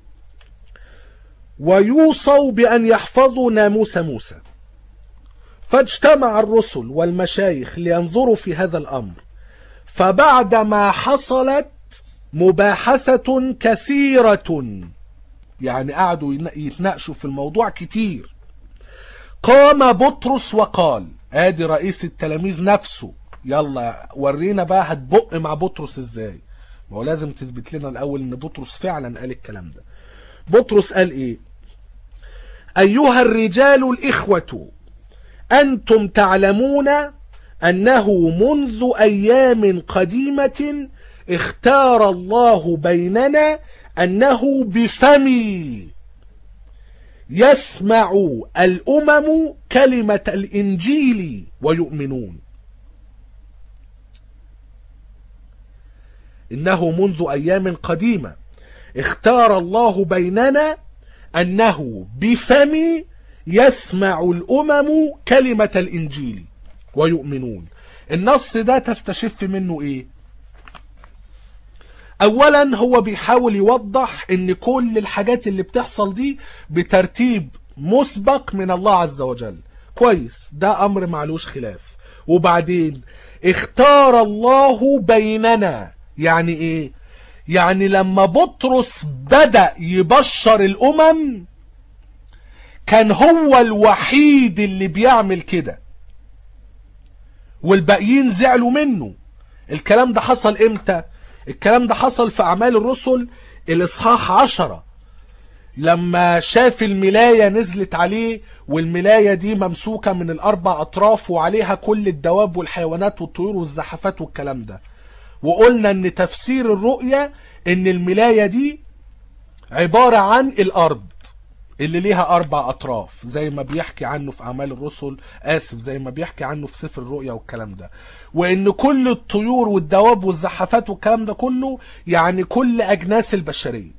ويوصوا بأن يحفظوا ناموس موسى فاجتمع الرسل والمشايخ لينظروا في هذا الأمر فبعدما حصلت مباحثة كثيرة يعني قعدوا يتناقشوا في الموضوع كتير قام بطرس وقال ادي رئيس التلاميذ نفسه يلا ورينا بقى هتبق مع بطرس ازاي ما هو لازم تثبت لنا الاول ان بطرس فعلا قال الكلام ده بطرس قال ايه ايها الرجال الاخوة انتم تعلمون انه منذ ايام قديمة اختار الله بيننا انه بفمي يسمع الامم كلمة الانجيل ويؤمنون انه منذ ايام قديمة اختار الله بيننا انه بفمي يسمع الامم كلمة الانجيل ويؤمنون النص ده تستشف منه ايه اولا هو بيحاول يوضح ان كل الحاجات اللي بتحصل دي بترتيب مسبق من الله عز وجل كويس ده امر معلوش خلاف وبعدين اختار الله بيننا يعني ايه يعني لما بطرس بدأ يبشر الامم كان هو الوحيد اللي بيعمل كده والباقيين زعلوا منه الكلام ده حصل امتى الكلام ده حصل في أعمال الرسل الإصحاح عشرة لما شاف الملاية نزلت عليه والملاية دي ممسوكة من الأربع أطراف وعليها كل الدواب والحيوانات والطيور والزحفات والكلام ده وقلنا ان تفسير الرؤية ان الملاية دي عبارة عن الأرض اللي ليها أربع أطراف زي ما بيحكي عنه في أعمال الرسل آسف زي ما بيحكي عنه في سفر الرؤيا والكلام ده وإن كل الطيور والدواب والزحفات والكلام ده كله يعني كل أجناس البشرية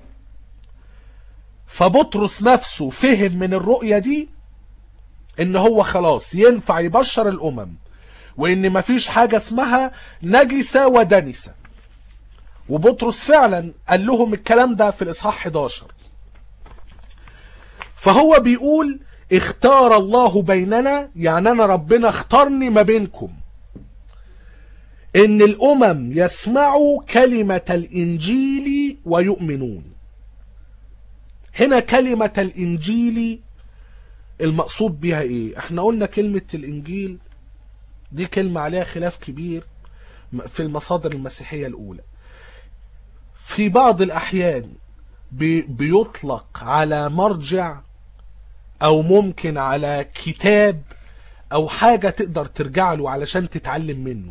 فبطرس نفسه فهم من الرؤية دي إن هو خلاص ينفع يبشر الأمم وإن مفيش حاجة اسمها نجسة ودنسة وبطرس فعلا قال لهم الكلام ده في الإصحاح 11 فهو بيقول اختار الله بيننا يعني انا ربنا اختارني ما بينكم ان الامم يسمعوا كلمة الانجيل ويؤمنون هنا كلمة الانجيل المقصود بها ايه احنا قلنا كلمة الانجيل دي كلمة عليها خلاف كبير في المصادر المسيحية الاولى في بعض الاحيان بيطلق على مرجع او ممكن على كتاب او حاجة تقدر ترجع له علشان تتعلم منه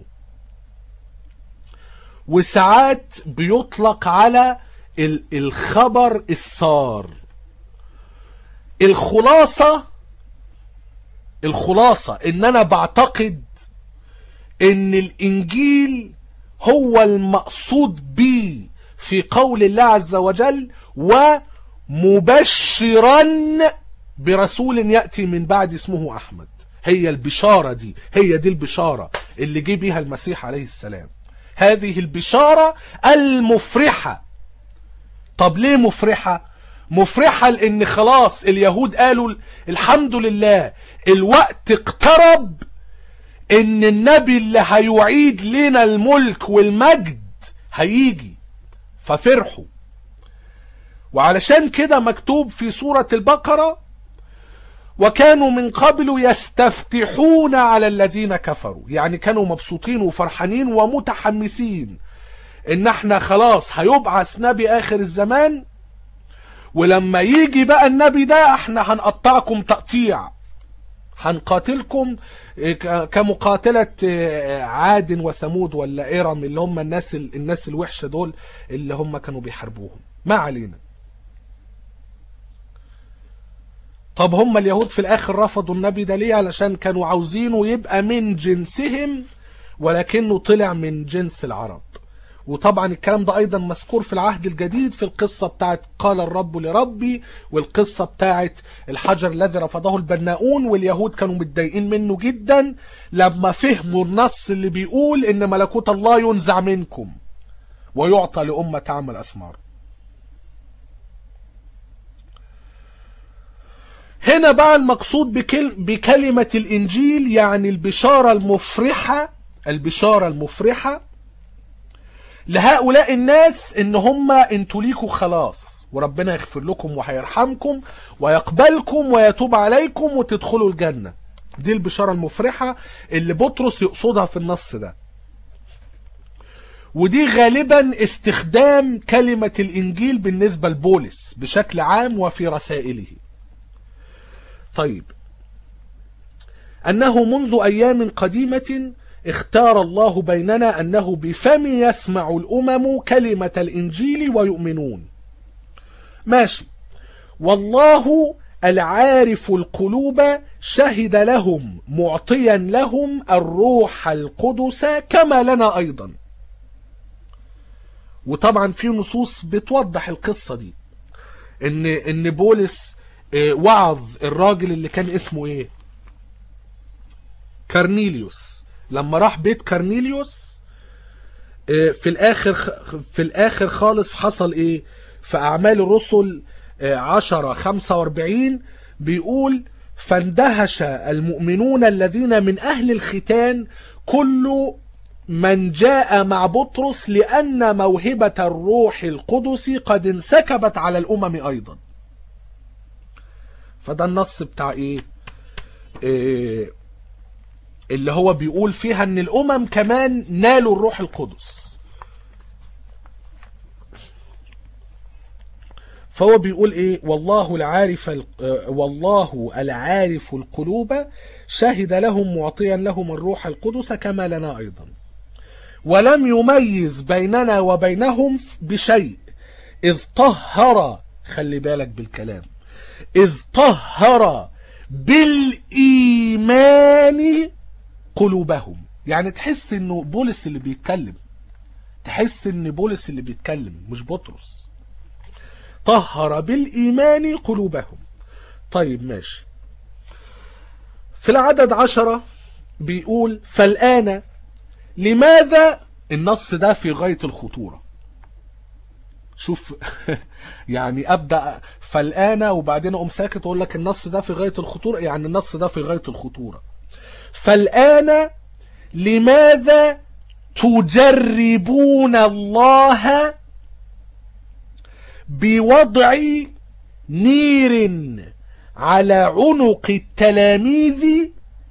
وساعات بيطلق على الخبر السار الخلاصة الخلاصة ان انا بعتقد ان الانجيل هو المقصود به في قول الله عز وجل ومبشرا برسول يأتي من بعد اسمه أحمد هي البشارة دي هي دي البشارة اللي جه بيها المسيح عليه السلام هذه البشارة المفرحة طب ليه مفرحة مفرحة لان خلاص اليهود قالوا الحمد لله الوقت اقترب ان النبي اللي هيعيد لنا الملك والمجد هيجي ففرحوا وعلشان كده مكتوب في سورة البقرة وكانوا من قبل يستفتحون على الذين كفروا يعني كانوا مبسوطين وفرحانين ومتحمسين ان احنا خلاص هيبعث نبي اخر الزمان ولما يجي بقى النبي ده احنا هنقطعكم تقطيع هنقاتلكم كمقاتلة عاد وثمود ولا إرم اللي هم الناس الناس الوحشة دول اللي هم كانوا بيحاربوهم ما علينا طب هم اليهود في الآخر رفضوا النبي ده ليه علشان كانوا عاوزينه يبقى من جنسهم ولكنه طلع من جنس العرب وطبعا الكلام ده ايضا مذكور في العهد الجديد في القصة بتاعت قال الرب لربي والقصة بتاعت الحجر الذي رفضه البناؤون واليهود كانوا متضايقين منه جدا لما فهموا النص اللي بيقول ان ملكوت الله ينزع منكم ويعطى لأمة تعمل أثمار هنا بقى المقصود بكل بكلمة الإنجيل يعني البشارة المفرحة البشارة المفرحة لهؤلاء الناس ان هم انتوا ليكوا خلاص وربنا يغفر لكم وهيرحمكم ويقبلكم ويتوب عليكم وتدخلوا الجنة دي البشارة المفرحة اللي بطرس يقصدها في النص ده ودي غالبا استخدام كلمة الإنجيل بالنسبة لبولس بشكل عام وفي رسائله طيب أنه منذ أيام قديمة اختار الله بيننا أنه بفم يسمع الأمم كلمة الإنجيل ويؤمنون ماشي والله العارف القلوب شهد لهم معطيا لهم الروح القدس كما لنا أيضا وطبعا في نصوص بتوضح القصة دي ان ان بولس وعظ الراجل اللي كان اسمه ايه كارنيليوس لما راح بيت كارنيليوس في الاخر في الاخر خالص حصل ايه في اعمال الرسل عشرة خمسة واربعين بيقول فاندهش المؤمنون الذين من اهل الختان كل من جاء مع بطرس لان موهبة الروح القدس قد انسكبت على الامم ايضا فده النص بتاع ايه, إيه اللي هو بيقول فيها ان الامم كمان نالوا الروح القدس فهو بيقول ايه والله العارف والله العارف القلوب شهد لهم معطيا لهم الروح القدس كما لنا ايضا ولم يميز بيننا وبينهم بشيء اذ طهر خلي بالك بالكلام اذ طهر بالايمان قلوبهم يعني تحس انه بولس اللي بيتكلم تحس ان بولس اللي بيتكلم مش بطرس طهر بالايمان قلوبهم طيب ماشي في العدد عشرة بيقول فالآن لماذا النص ده في غاية الخطورة شوف يعني ابدا فالآن وبعدين اقوم ساكت واقول لك النص ده في غاية الخطورة يعني النص ده في غاية الخطورة فالآن لماذا تجربون الله بوضع نير على عنق التلاميذ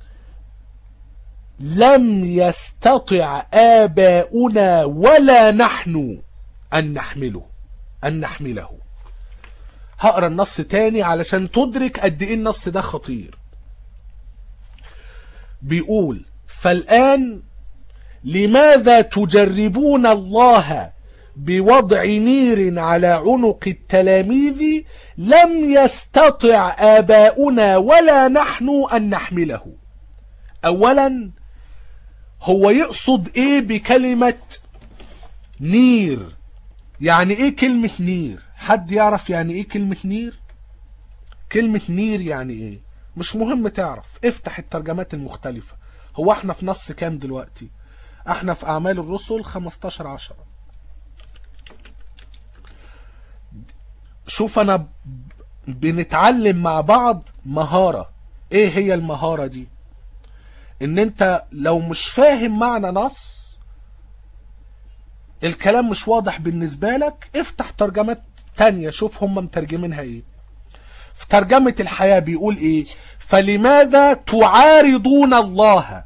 لم يستطع آباؤنا ولا نحن أن نحمله أن نحمله هقرا النص تاني علشان تدرك قد ايه النص ده خطير بيقول فالآن لماذا تجربون الله بوضع نير على عنق التلاميذ لم يستطع آباؤنا ولا نحن أن نحمله أولا هو يقصد ايه بكلمة نير يعني ايه كلمة نير حد يعرف يعني ايه كلمة نير كلمة نير يعني ايه مش مهم تعرف افتح الترجمات المختلفة هو احنا في نص كام دلوقتي احنا في اعمال الرسل 15 عشرة شوف انا بنتعلم مع بعض مهارة ايه هي المهارة دي ان انت لو مش فاهم معنى نص الكلام مش واضح بالنسبة لك افتح ترجمات تانية شوف هم مترجمينها ايه في ترجمة الحياة بيقول ايه فلماذا تعارضون الله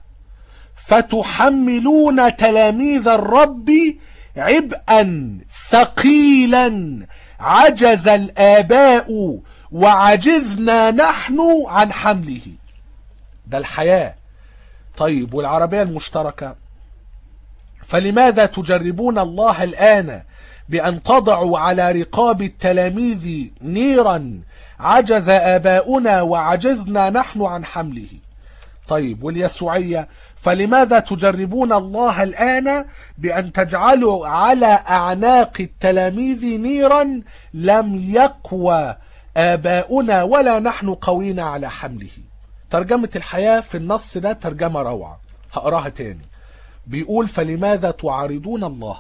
فتحملون تلاميذ الرب عبئا ثقيلا عجز الآباء وعجزنا نحن عن حمله ده الحياة طيب والعربية المشتركة فلماذا تجربون الله الآن بأن تضعوا على رقاب التلاميذ نيرا عجز آباؤنا وعجزنا نحن عن حمله طيب واليسوعية فلماذا تجربون الله الآن بأن تجعلوا على أعناق التلاميذ نيرا لم يقوى آباؤنا ولا نحن قوينا على حمله ترجمة الحياة في النص ده ترجمة روعة هقراها تاني بيقول فلماذا تعارضون الله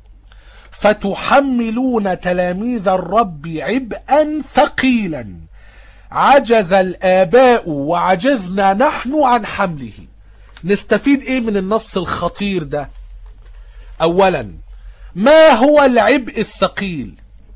فتحملون تلاميذ الرب عبئا ثقيلا عجز الآباء وعجزنا نحن عن حمله نستفيد ايه من النص الخطير ده اولا ما هو العبء الثقيل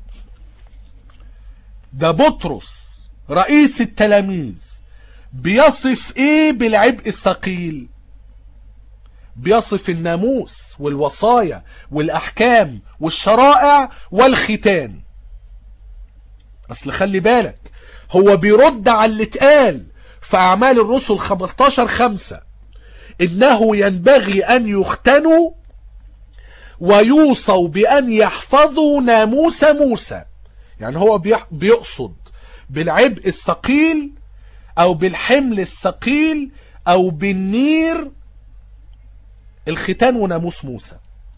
ده بطرس رئيس التلاميذ بيصف ايه بالعبء الثقيل بيصف الناموس والوصايا والاحكام والشرائع والختان اصل خلي بالك هو بيرد على اللي اتقال في اعمال الرسل 15 5 انه ينبغي ان يختنوا ويوصوا بان يحفظوا ناموس موسى يعني هو بيقصد بالعبء الثقيل او بالحمل الثقيل او بالنير الختان وناموس موسى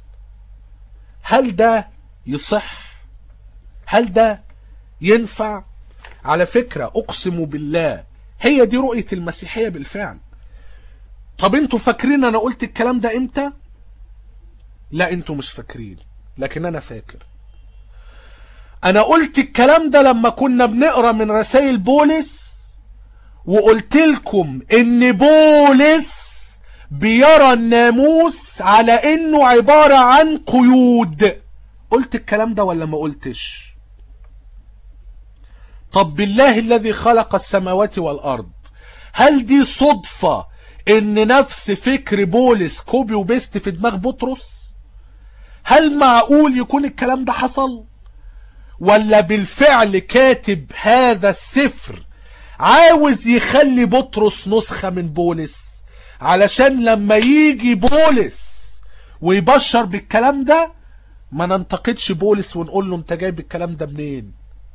هل ده يصح هل ده ينفع على فكرة اقسم بالله هي دي رؤية المسيحية بالفعل طب انتوا فاكرين انا قلت الكلام ده امتى لا انتوا مش فاكرين لكن انا فاكر انا قلت الكلام ده لما كنا بنقرا من رسائل بولس وقلت لكم ان بولس بيرى الناموس على انه عبارة عن قيود قلت الكلام ده ولا ما قلتش طب بالله الذي خلق السماوات والارض هل دي صدفة ان نفس فكر بولس كوبي وبيست في دماغ بطرس هل معقول يكون الكلام ده حصل ولا بالفعل كاتب هذا السفر عاوز يخلي بطرس نسخة من بولس علشان لما يجي بولس ويبشر بالكلام ده ما ننتقدش بولس ونقول له انت جايب الكلام ده منين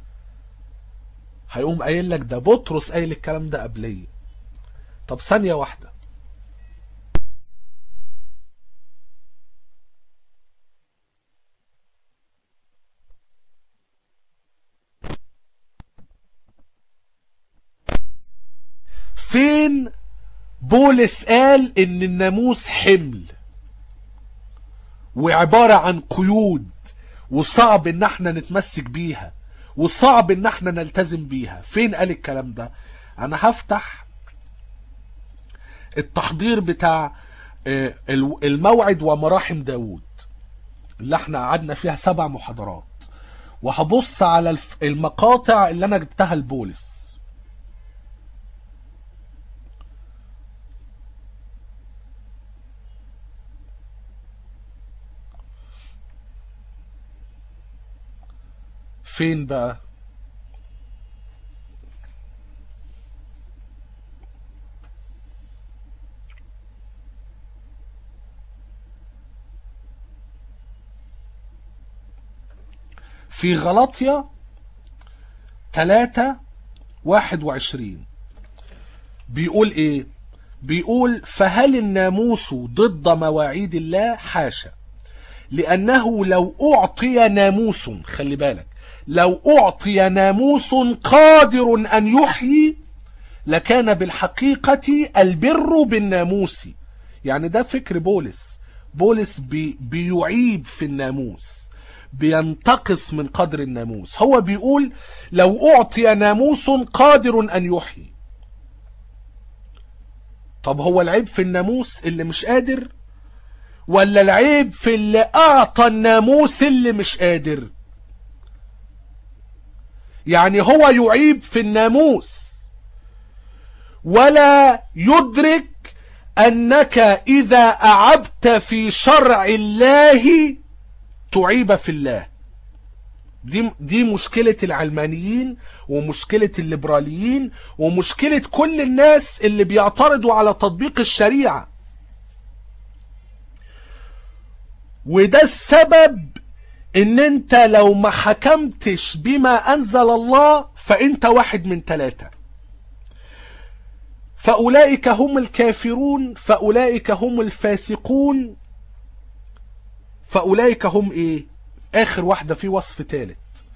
هيقوم قايل لك ده بطرس قايل الكلام ده قبليه طب ثانية واحدة فين بولس قال ان الناموس حمل وعبارة عن قيود وصعب ان احنا نتمسك بيها وصعب ان احنا نلتزم بيها فين قال الكلام ده انا هفتح التحضير بتاع الموعد ومراحم داود اللي احنا قعدنا فيها سبع محاضرات وهبص على المقاطع اللي انا جبتها لبولس فين بقى في غلطية 3 21 بيقول ايه بيقول فهل الناموس ضد مواعيد الله حاشا لأنه لو أعطي ناموس خلي بالك لو أعطي ناموس قادر أن يحيي لكان بالحقيقة البر بالناموس يعني ده فكر بولس بولس بي بيعيب في الناموس بينتقص من قدر الناموس هو بيقول لو أعطي ناموس قادر أن يحيي طب هو العيب في الناموس اللي مش قادر ولا العيب في اللي اعطى الناموس اللي مش قادر يعني هو يعيب في الناموس ولا يدرك انك اذا اعبت في شرع الله تعيب في الله دي دي مشكلة العلمانيين ومشكلة الليبراليين ومشكلة كل الناس اللي بيعترضوا على تطبيق الشريعة وده السبب ان انت لو ما حكمتش بما انزل الله فانت واحد من ثلاثة فاولئك هم الكافرون فاولئك هم الفاسقون فاولئك هم ايه اخر واحدة في وصف ثالث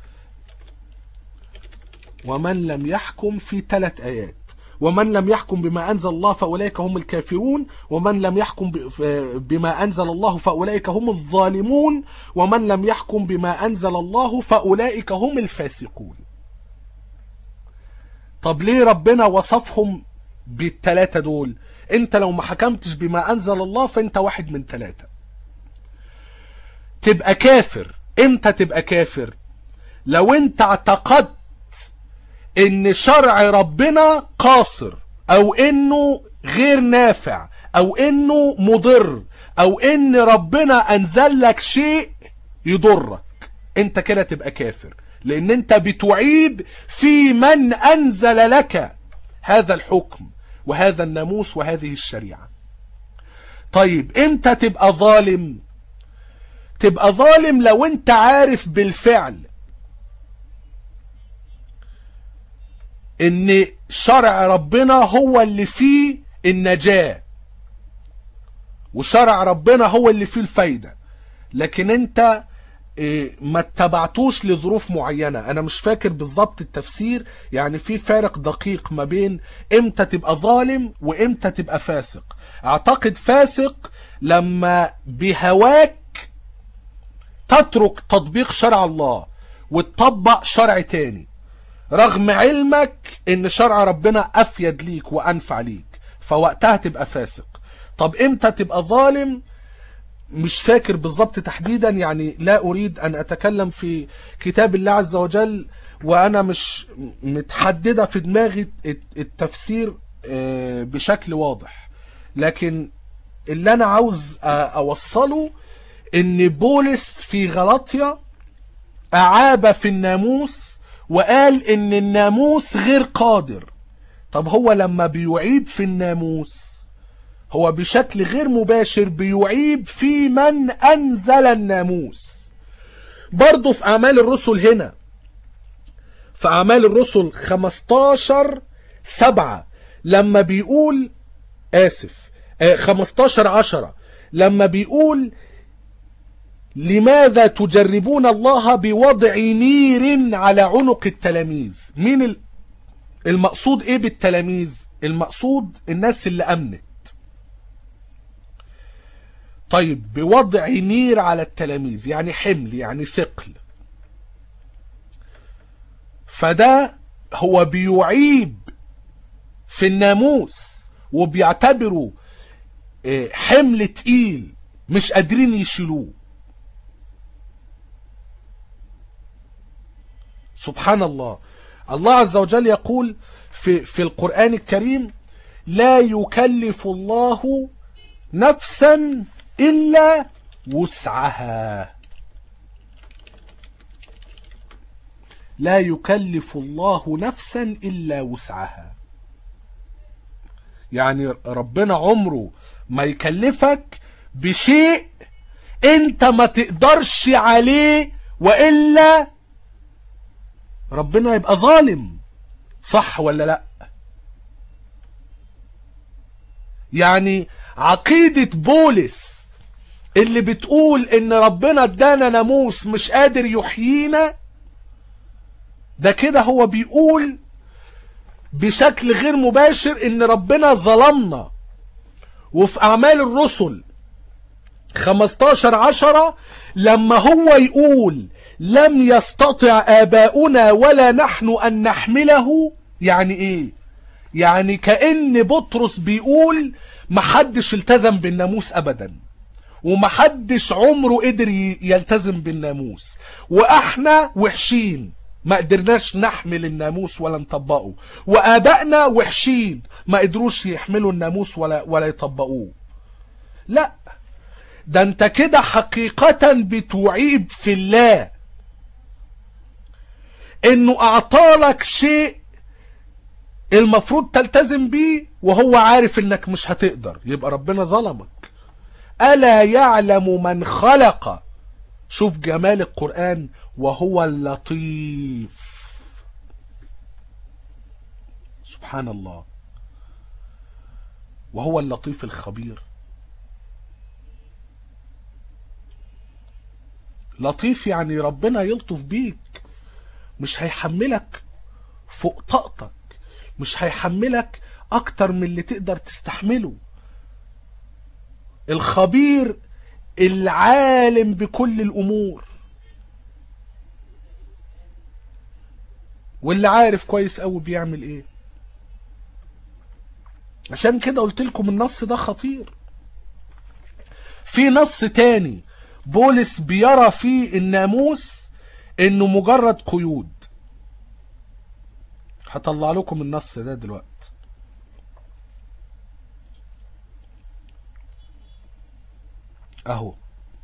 ومن لم يحكم في ثلاث ايات ومن لم يحكم بما أنزل الله فأولئك هم الكافرون ومن لم يحكم بما أنزل الله فأولئك هم الظالمون ومن لم يحكم بما أنزل الله فأولئك هم الفاسقون طب ليه ربنا وصفهم بالتلاتة دول انت لو ما حكمتش بما أنزل الله فانت واحد من تلاتة تبقى كافر امتى تبقى كافر لو انت اعتقدت ان شرع ربنا قاصر او انه غير نافع او انه مضر او ان ربنا انزل لك شيء يضرك انت كده تبقى كافر لان انت بتعيب في من انزل لك هذا الحكم وهذا الناموس وهذه الشريعة طيب امتى تبقى ظالم تبقى ظالم لو انت عارف بالفعل ان شرع ربنا هو اللي فيه النجاة وشرع ربنا هو اللي فيه الفايدة لكن انت ما اتبعتوش لظروف معينة انا مش فاكر بالظبط التفسير يعني في فارق دقيق ما بين امتى تبقى ظالم وامتى تبقى فاسق اعتقد فاسق لما بهواك تترك تطبيق شرع الله وتطبق شرع تاني رغم علمك ان شرع ربنا افيد ليك وانفع ليك فوقتها تبقى فاسق طب امتى تبقى ظالم مش فاكر بالظبط تحديدا يعني لا اريد ان اتكلم في كتاب الله عز وجل وانا مش متحددة في دماغي التفسير بشكل واضح لكن اللي انا عاوز اوصله ان بولس في غلطية اعاب في الناموس وقال ان الناموس غير قادر طب هو لما بيعيب في الناموس هو بشكل غير مباشر بيعيب في من انزل الناموس برضه في اعمال الرسل هنا في اعمال الرسل 15 سبعة لما بيقول اسف 15 عشرة لما بيقول لماذا تجربون الله بوضع نير على عنق التلاميذ مين المقصود ايه بالتلاميذ المقصود الناس اللي امنت طيب بوضع نير على التلاميذ يعني حمل يعني ثقل فده هو بيعيب في الناموس وبيعتبره حمل تقيل مش قادرين يشيلوه سبحان الله الله عز وجل يقول في, في القرآن الكريم لا يكلف الله نفسا إلا وسعها لا يكلف الله نفسا إلا وسعها يعني ربنا عمره ما يكلفك بشيء انت ما تقدرش عليه وإلا ربنا يبقى ظالم صح ولا لا يعني عقيدة بولس اللي بتقول ان ربنا ادانا ناموس مش قادر يحيينا ده كده هو بيقول بشكل غير مباشر ان ربنا ظلمنا وفي اعمال الرسل 15 عشرة لما هو يقول لم يستطع آباؤنا ولا نحن أن نحمله يعني إيه يعني كأن بطرس بيقول محدش التزم بالناموس ابدا ومحدش عمره قدر ي- يلتزم بالناموس واحنا وحشين ما قدرناش نحمل الناموس ولا نطبقه وابائنا وحشين ما قدروش يحملوا الناموس ولا ولا يطبقوه لا ده انت كده حقيقة بتعيب في الله انه اعطالك شيء المفروض تلتزم بيه وهو عارف انك مش هتقدر يبقى ربنا ظلمك ألا يعلم من خلق شوف جمال القرآن وهو اللطيف سبحان الله وهو اللطيف الخبير لطيف يعني ربنا يلطف بيك مش هيحملك فوق طاقتك مش هيحملك اكتر من اللي تقدر تستحمله الخبير العالم بكل الامور واللي عارف كويس قوي بيعمل ايه عشان كده قلت لكم النص ده خطير في نص تاني بولس بيرى فيه الناموس انه مجرد قيود هطلع لكم النص ده دلوقتي اهو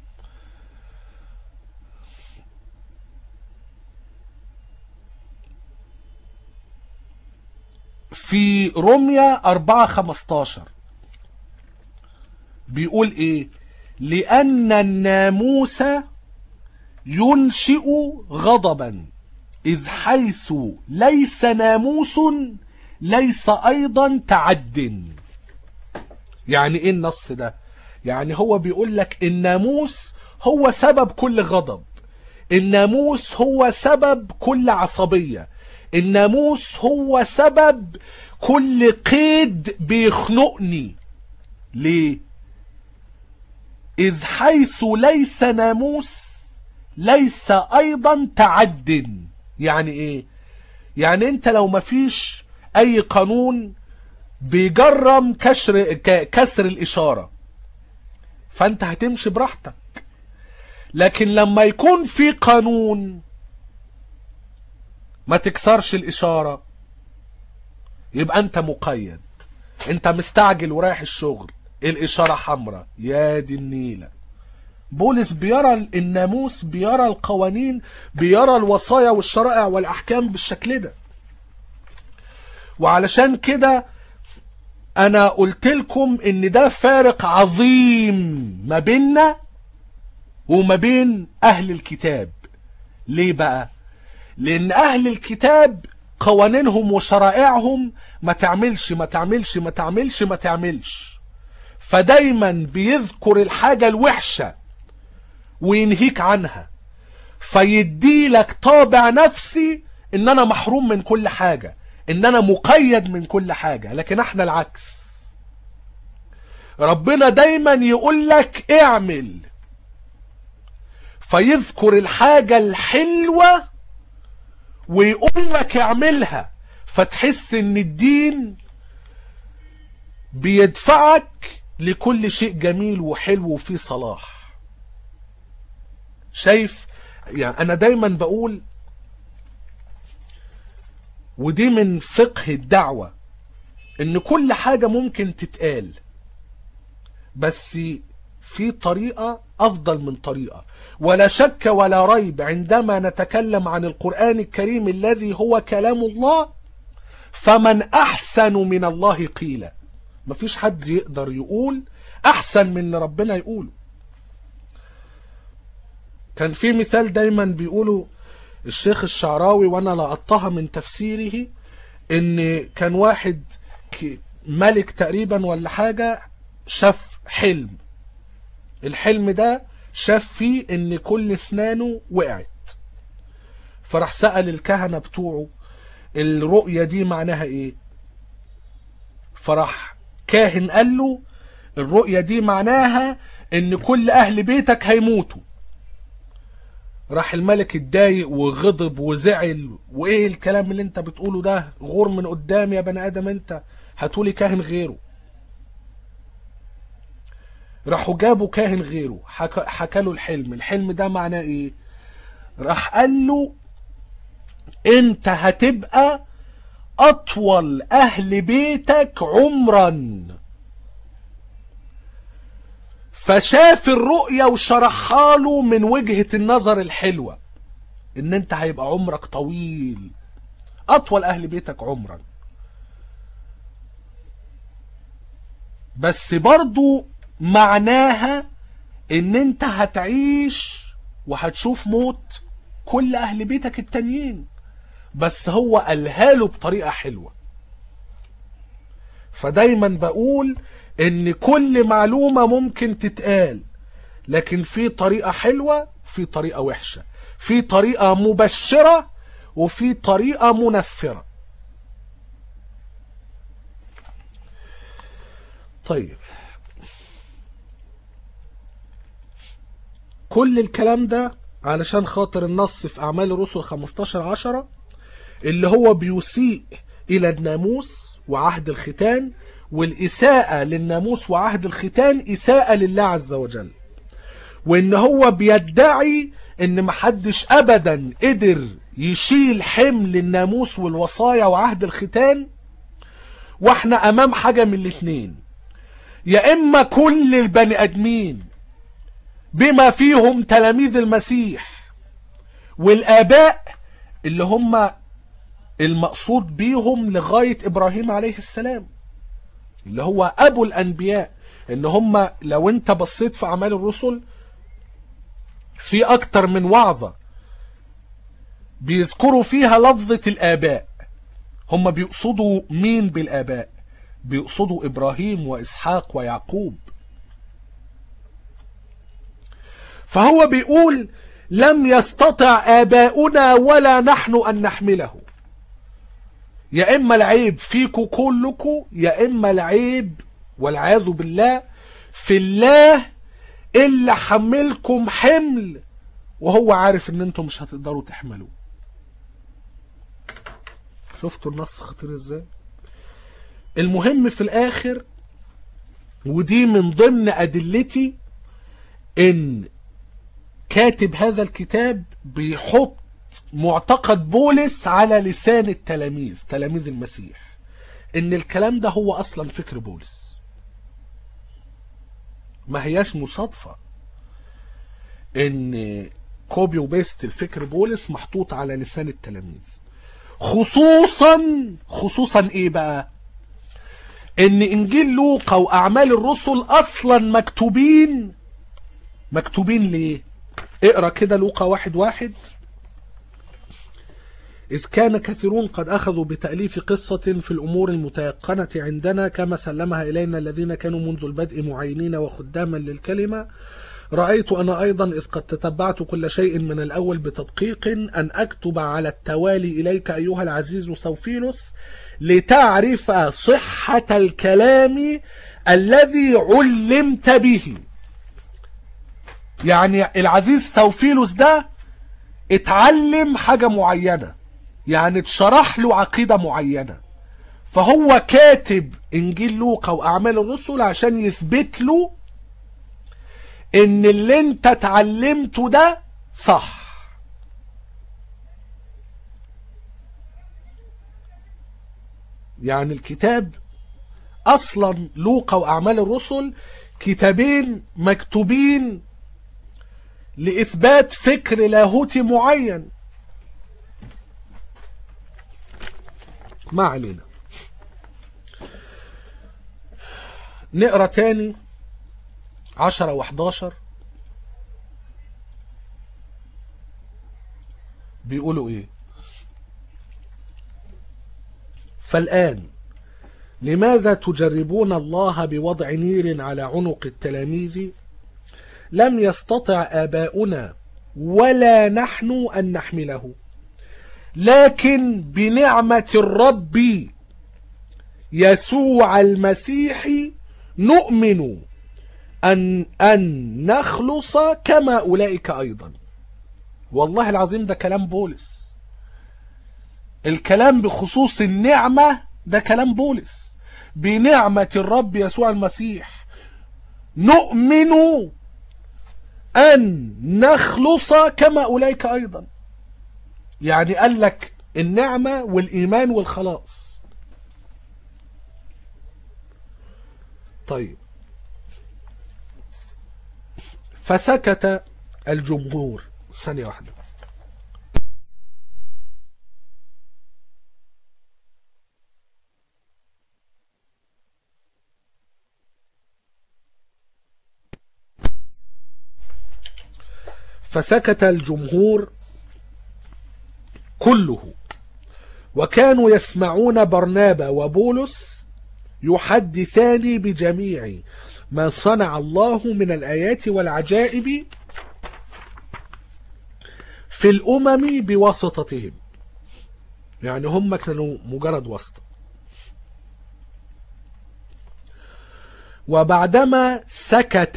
في روميا 4 15 بيقول ايه لان الناموس ينشئ غضبا اذ حيث ليس ناموس ليس ايضا تعد يعني ايه النص ده يعني هو بيقول لك الناموس هو سبب كل غضب الناموس هو سبب كل عصبية الناموس هو سبب كل قيد بيخنقني ليه إذ حيث ليس ناموس ليس أيضا تعد يعني إيه يعني أنت لو مفيش أي قانون بيجرم كسر كسر الإشارة فأنت هتمشي براحتك لكن لما يكون في قانون ما تكسرش الإشارة يبقى أنت مقيد أنت مستعجل ورايح الشغل الإشارة حمراء يا دي النيلة بولس بيرى الناموس بيرى القوانين بيرى الوصايا والشرائع والأحكام بالشكل ده وعلشان كده أنا قلت لكم إن ده فارق عظيم ما بيننا وما بين أهل الكتاب ليه بقى؟ لأن أهل الكتاب قوانينهم وشرائعهم ما تعملش ما تعملش ما تعملش ما تعملش فدايما بيذكر الحاجة الوحشة وينهيك عنها فيديلك طابع نفسي ان انا محروم من كل حاجة ان انا مقيد من كل حاجة لكن احنا العكس ربنا دايما يقول لك اعمل فيذكر الحاجة الحلوة ويقول لك اعملها فتحس ان الدين بيدفعك لكل شيء جميل وحلو وفيه صلاح شايف يعني انا دايما بقول ودي من فقه الدعوة ان كل حاجة ممكن تتقال بس في طريقة افضل من طريقة ولا شك ولا ريب عندما نتكلم عن القرآن الكريم الذي هو كلام الله فمن احسن من الله قيلا مفيش حد يقدر يقول احسن من اللي ربنا يقوله كان في مثال دايما بيقوله الشيخ الشعراوي وانا لقطها من تفسيره ان كان واحد ملك تقريبا ولا حاجة شاف حلم الحلم ده شاف فيه ان كل اسنانه وقعت فراح سأل الكهنة بتوعه الرؤية دي معناها ايه فراح كاهن قال له الرؤية دي معناها ان كل اهل بيتك هيموتوا راح الملك اتضايق وغضب وزعل وايه الكلام اللي انت بتقوله ده غور من قدام يا بني ادم انت هاتولي كاهن غيره راحوا جابوا كاهن غيره حكى, حكى له الحلم الحلم ده معناه ايه راح قال له انت هتبقى اطول اهل بيتك عمرا فشاف الرؤية وشرحها له من وجهة النظر الحلوة ان انت هيبقى عمرك طويل اطول اهل بيتك عمرا بس برضو معناها ان انت هتعيش وهتشوف موت كل اهل بيتك التانيين بس هو قالها له بطريقة حلوة فدايما بقول ان كل معلومة ممكن تتقال لكن في طريقة حلوة في طريقة وحشة في طريقة مبشرة وفي طريقة منفرة طيب كل الكلام ده علشان خاطر النص في أعمال الرسل 15 عشرة اللي هو بيسيء إلى الناموس وعهد الختان والإساءة للناموس وعهد الختان إساءة لله عز وجل وإن هو بيدعي إن محدش أبدا قدر يشيل حمل الناموس والوصايا وعهد الختان واحنا أمام حاجة من الاتنين يا إما كل البني آدمين بما فيهم تلاميذ المسيح والآباء اللي هم المقصود بيهم لغاية إبراهيم عليه السلام اللي هو أبو الأنبياء إن هم لو أنت بصيت في أعمال الرسل في أكتر من وعظة بيذكروا فيها لفظة الآباء هم بيقصدوا مين بالآباء بيقصدوا إبراهيم وإسحاق ويعقوب فهو بيقول لم يستطع آباؤنا ولا نحن أن نحمله يا إما العيب فيكم كلكم يا إما العيب والعياذ بالله في الله اللي حملكم حمل وهو عارف ان انتم مش هتقدروا تحملوه شفتوا النص خطير ازاي المهم في الاخر ودي من ضمن ادلتي ان كاتب هذا الكتاب بيحط معتقد بولس على لسان التلاميذ تلاميذ المسيح ان الكلام ده هو اصلا فكر بولس ما هياش مصادفة ان كوبي وبيست الفكر بولس محطوط على لسان التلاميذ خصوصا خصوصا ايه بقى ان انجيل لوقا واعمال الرسل اصلا مكتوبين مكتوبين ليه اقرا كده لوقا واحد واحد إذ كان كثيرون قد أخذوا بتأليف قصة في الأمور المتيقنة عندنا كما سلمها إلينا الذين كانوا منذ البدء معينين وخداما للكلمة رأيت أنا أيضا إذ قد تتبعت كل شيء من الأول بتدقيق أن أكتب على التوالي إليك أيها العزيز ثوفيلوس لتعرف صحة الكلام الذي علمت به يعني العزيز ثوفيلوس ده اتعلم حاجة معينة يعني اتشرح له عقيدة معينة فهو كاتب انجيل لوقا واعمال الرسل عشان يثبت له ان اللي انت اتعلمته ده صح يعني الكتاب اصلا لوقا واعمال الرسل كتابين مكتوبين لاثبات فكر لاهوتي معين ما علينا نقرا تاني عشرة وحداشر بيقولوا ايه فالآن لماذا تجربون الله بوضع نير على عنق التلاميذ لم يستطع آباؤنا ولا نحن أن نحمله لكن بنعمة الرب يسوع المسيح نؤمن أن, أن نخلص كما أولئك أيضا والله العظيم ده كلام بولس الكلام بخصوص النعمة ده كلام بولس بنعمة الرب يسوع المسيح نؤمن أن نخلص كما أولئك أيضا يعني قال لك النعمة والإيمان والخلاص طيب فسكت الجمهور ثانية واحدة فسكت الجمهور كله وكانوا يسمعون برنابا وبولس يحدثان بجميع ما صنع الله من الآيات والعجائب في الأمم بواسطتهم يعني هم كانوا مجرد واسطة وبعدما سكت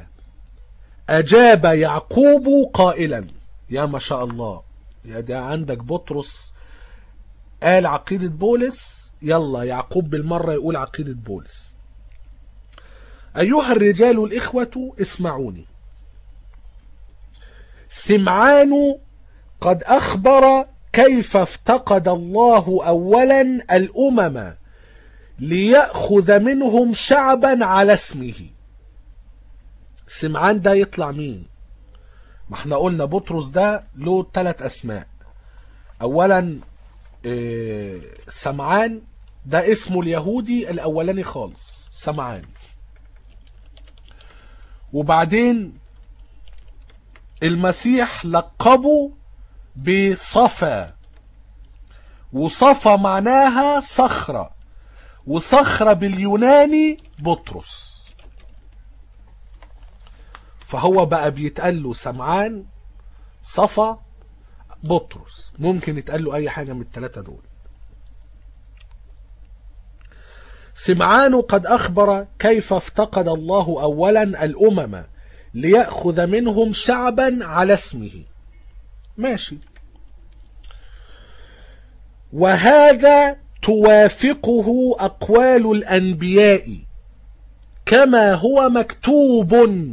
أجاب يعقوب قائلا يا ما شاء الله يا ده عندك بطرس قال عقيدة بولس يلا يعقوب بالمرة يقول عقيدة بولس أيها الرجال الإخوة اسمعوني سمعان قد أخبر كيف افتقد الله أولا الأمم ليأخذ منهم شعبا على اسمه سمعان ده يطلع مين ما احنا قلنا بطرس ده له ثلاث اسماء اولا إيه سمعان ده اسمه اليهودي الاولاني خالص سمعان وبعدين المسيح لقبه بصفا وصفا معناها صخرة وصخرة باليوناني بطرس فهو بقى بيتقال له سمعان صفا بطرس ممكن يتقال له اي حاجة من الثلاثة دول سمعان قد أخبر كيف افتقد الله أولا الأمم ليأخذ منهم شعبا على اسمه ماشي وهذا توافقه أقوال الأنبياء كما هو مكتوب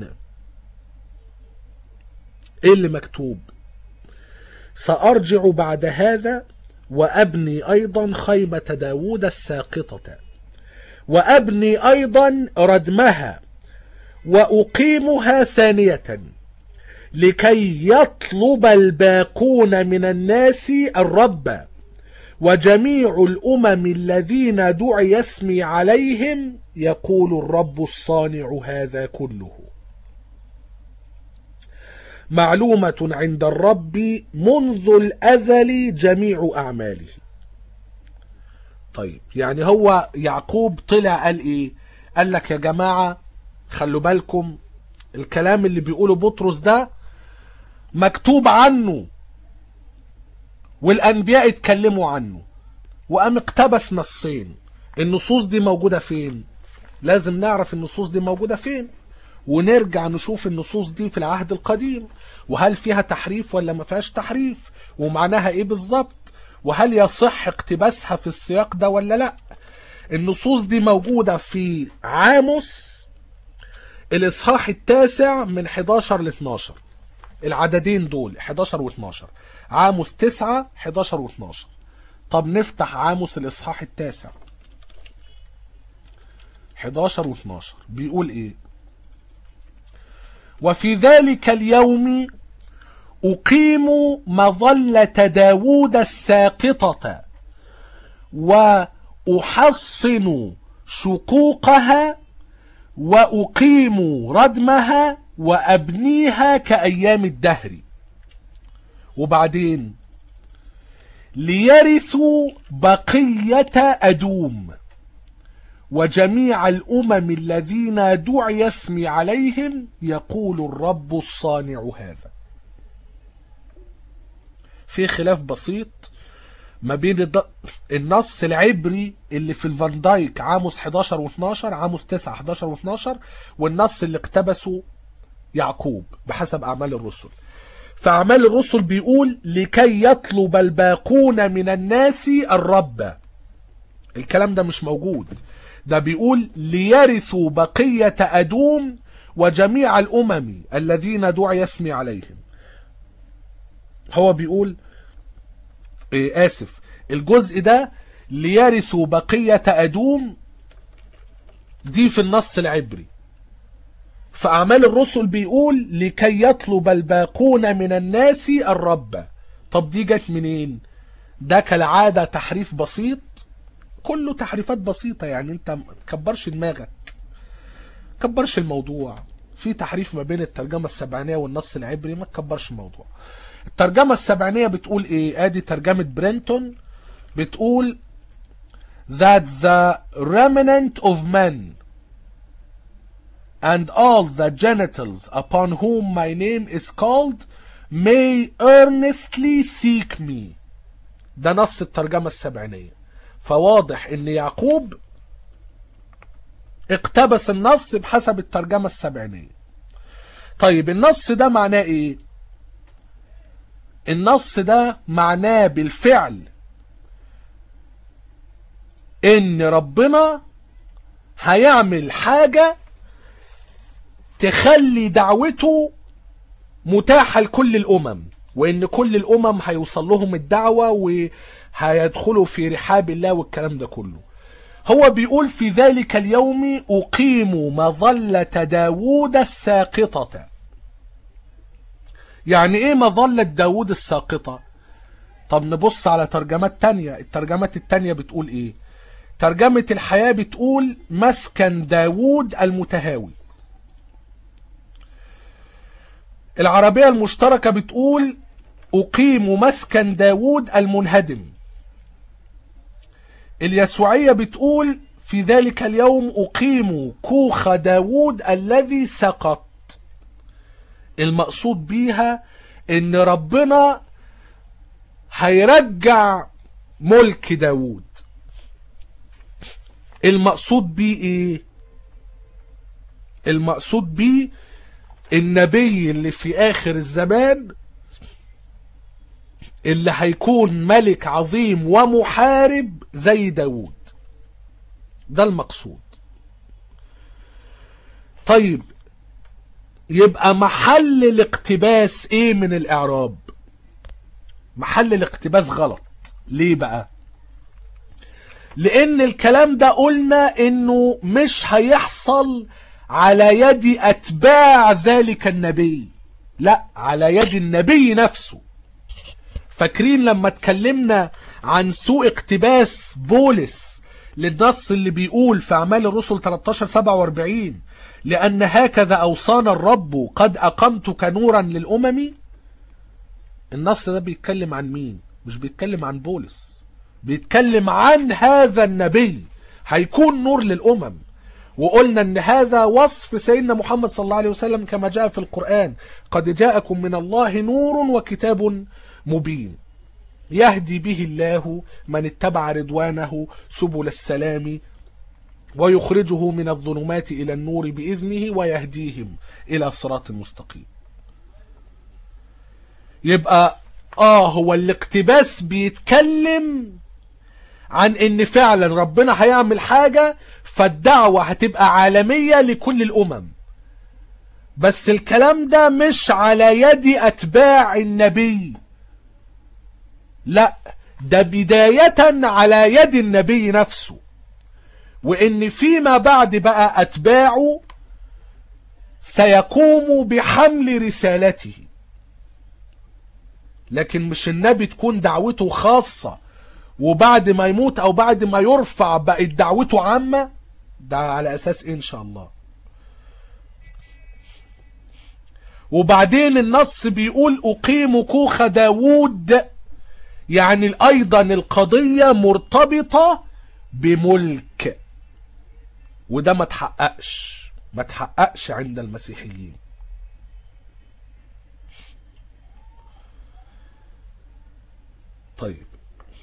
ايه اللي مكتوب سأرجع بعد هذا وأبني أيضا خيمة داود الساقطة وأبني أيضا ردمها وأقيمها ثانية لكي يطلب الباقون من الناس الرب وجميع الأمم الذين دعي اسمي عليهم يقول الرب الصانع هذا كله معلومة عند الرب منذ الأزل جميع أعماله طيب يعني هو يعقوب طلع قال إيه قال لك يا جماعة خلوا بالكم الكلام اللي بيقوله بطرس ده مكتوب عنه والأنبياء اتكلموا عنه وقام اقتبس نصين النصوص دي موجودة فين لازم نعرف النصوص دي موجودة فين ونرجع نشوف النصوص دي في العهد القديم وهل فيها تحريف ولا ما فيهاش تحريف ومعناها ايه بالظبط وهل يصح اقتباسها في السياق ده ولا لا النصوص دي موجودة في عامس الاصحاح التاسع من 11 ل 12 العددين دول 11 و 12 عامس 9 11 و 12 طب نفتح عامس الاصحاح التاسع 11 و 12 بيقول ايه وفي ذلك اليوم أقيم مظلة داود الساقطة وأحصن شقوقها وأقيم ردمها وأبنيها كأيام الدهر وبعدين ليرثوا بقية أدوم وجميع الأمم الذين دعي اسمي عليهم يقول الرب الصانع هذا في خلاف بسيط ما بين الد... النص العبري اللي في الفان دايك عاموس 11 و12 عاموس 9 11 و12 والنص اللي اقتبسه يعقوب بحسب أعمال الرسل في أعمال الرسل بيقول لكي يطلب الباقون من الناس الرب الكلام ده مش موجود ده بيقول ليرثوا بقية أدوم وجميع الأمم الذين دعي اسمي عليهم هو بيقول إيه آسف الجزء ده ليرثوا بقية أدوم دي في النص العبري في أعمال الرسل بيقول لكي يطلب الباقون من الناس الرب طب دي جت منين ده كالعادة تحريف بسيط كله تحريفات بسيطة يعني انت ما تكبرش دماغك كبرش الموضوع في تحريف ما بين الترجمة السبعينية والنص العبري ما تكبرش الموضوع الترجمة السبعينية بتقول ايه ادي ترجمة برينتون بتقول that the remnant of men and all the genitals upon whom my name is called may earnestly seek me ده نص الترجمة السبعينية فواضح ان يعقوب اقتبس النص بحسب الترجمة السبعينية طيب النص ده معناه ايه النص ده معناه بالفعل ان ربنا هيعمل حاجة تخلي دعوته متاحة لكل الامم وان كل الامم هيوصل لهم الدعوة وهيدخلوا في رحاب الله والكلام ده كله هو بيقول في ذلك اليوم أقيم مظلة داوود الساقطة يعني ايه مظلة داوود الساقطة طب نبص على ترجمات تانية الترجمات التانية بتقول ايه ترجمة الحياة بتقول مسكن داوود المتهاوي العربية المشتركة بتقول أقيم مسكن داوود المنهدم اليسوعية بتقول في ذلك اليوم أقيم كوخ داوود الذي سقط المقصود بيها ان ربنا هيرجع ملك داوود المقصود بيه ايه المقصود بيه النبي اللي في اخر الزمان اللي هيكون ملك عظيم ومحارب زي داوود ده المقصود طيب يبقى محل الاقتباس ايه من الاعراب محل الاقتباس غلط ليه بقى لان الكلام ده قلنا انه مش هيحصل على يد اتباع ذلك النبي لا على يد النبي نفسه فاكرين لما اتكلمنا عن سوء اقتباس بولس للنص اللي بيقول في اعمال الرسل 13 47 لأن هكذا أوصانا الرب قد أقمتك نورا للأمم النص ده بيتكلم عن مين مش بيتكلم عن بولس بيتكلم عن هذا النبي هيكون نور للأمم وقلنا ان هذا وصف سيدنا محمد صلى الله عليه وسلم كما جاء في القرآن قد جاءكم من الله نور وكتاب مبين يهدي به الله من اتبع رضوانه سبل السلام ويخرجه من الظلمات إلى النور بإذنه ويهديهم إلى صراط مستقيم يبقى آه هو الاقتباس بيتكلم عن ان فعلا ربنا هيعمل حاجة فالدعوة هتبقى عالمية لكل الأمم بس الكلام ده مش على يد أتباع النبي لا ده بداية على يد النبي نفسه وان فيما بعد بقى اتباعه سيقوم بحمل رسالته لكن مش النبي تكون دعوته خاصة وبعد ما يموت او بعد ما يرفع بقت دعوته عامة ده على اساس إيه ان شاء الله وبعدين النص بيقول اقيم كوخ داوود يعني ايضا القضية مرتبطة بملك وده ما تحققش ما تحققش عند المسيحيين طيب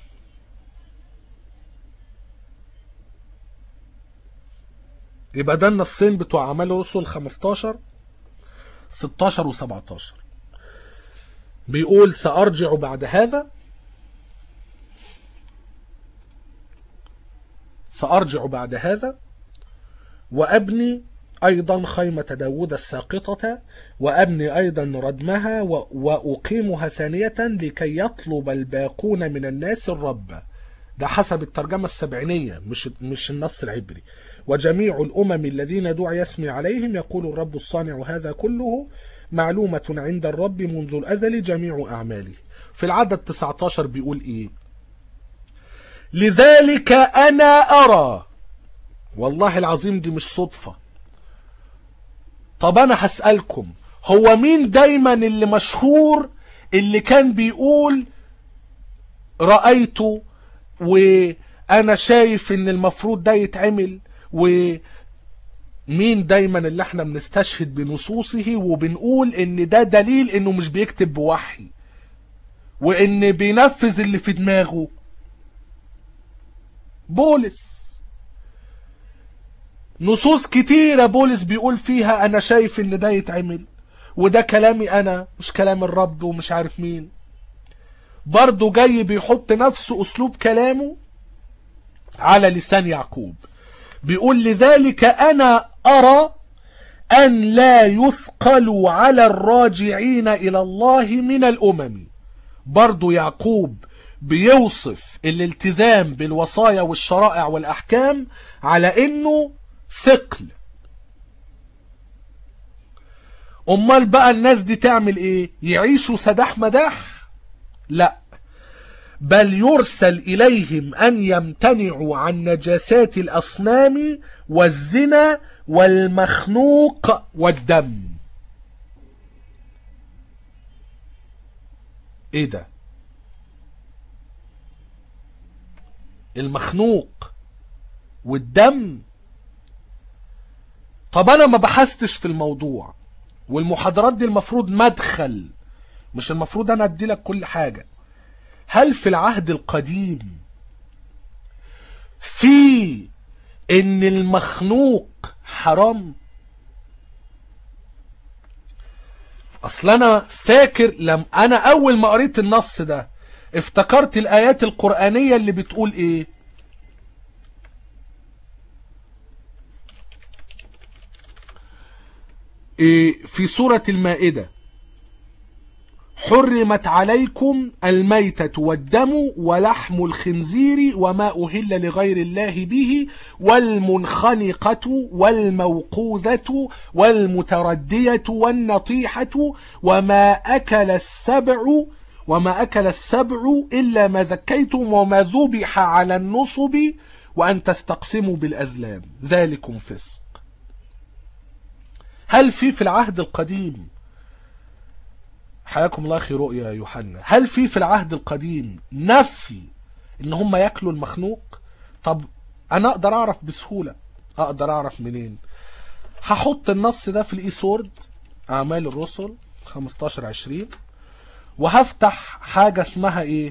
يبقى ده النصين بتوع اعمال الرسل 15 16 و17 بيقول سأرجع بعد هذا سأرجع بعد هذا وأبني أيضا خيمة داود الساقطة وأبني أيضا ردمها و- وأقيمها ثانية لكي يطلب الباقون من الناس الرب ده حسب الترجمة السبعينية مش مش النص العبري وجميع الأمم الذين دعي اسمي عليهم يقول الرب الصانع هذا كله معلومة عند الرب منذ الأزل جميع أعماله في العدد 19 بيقول إيه لذلك أنا أرى والله العظيم دي مش صدفة طب أنا هسألكم هو مين دايما اللي مشهور اللي كان بيقول رأيته وأنا شايف إن المفروض ده يتعمل ومين دايما اللي احنا بنستشهد بنصوصه وبنقول إن ده دليل إنه مش بيكتب بوحي وإن بينفذ اللي في دماغه بولس نصوص كتيرة بولس بيقول فيها أنا شايف إن ده يتعمل وده كلامي أنا مش كلام الرب ومش عارف مين برضه جاي بيحط نفسه أسلوب كلامه على لسان يعقوب بيقول لذلك أنا أرى أن لا يثقلوا على الراجعين إلى الله من الأمم برضه يعقوب بيوصف الالتزام بالوصايا والشرائع والأحكام على إنه ثقل أمال بقى الناس دي تعمل إيه يعيشوا سداح مداح لا بل يرسل إليهم أن يمتنعوا عن نجاسات الأصنام والزنا والمخنوق والدم ايه ده المخنوق والدم طب انا ما بحثتش في الموضوع والمحاضرات دي المفروض مدخل مش المفروض انا ادي لك كل حاجة هل في العهد القديم في ان المخنوق حرام اصل انا فاكر لم انا اول ما قريت النص ده افتكرت الايات القرآنية اللي بتقول ايه إيه في سورة المائدة حرمت عليكم الميتة والدم ولحم الخنزير وما أهل لغير الله به والمنخنقة والموقوذة والمتردية والنطيحة وما أكل السبع وما أكل السبع إلا ما ذكيتم وما ذبح على النصب وأن تستقسموا بالأزلام ذلكم فسق هل في في العهد القديم حياكم الله اخي رؤيا يوحنا هل في في العهد القديم نفي ان هم ياكلوا المخنوق طب انا اقدر اعرف بسهولة اقدر اعرف منين هحط النص ده في الاي سورد اعمال الرسل 15 20 وهفتح حاجة اسمها ايه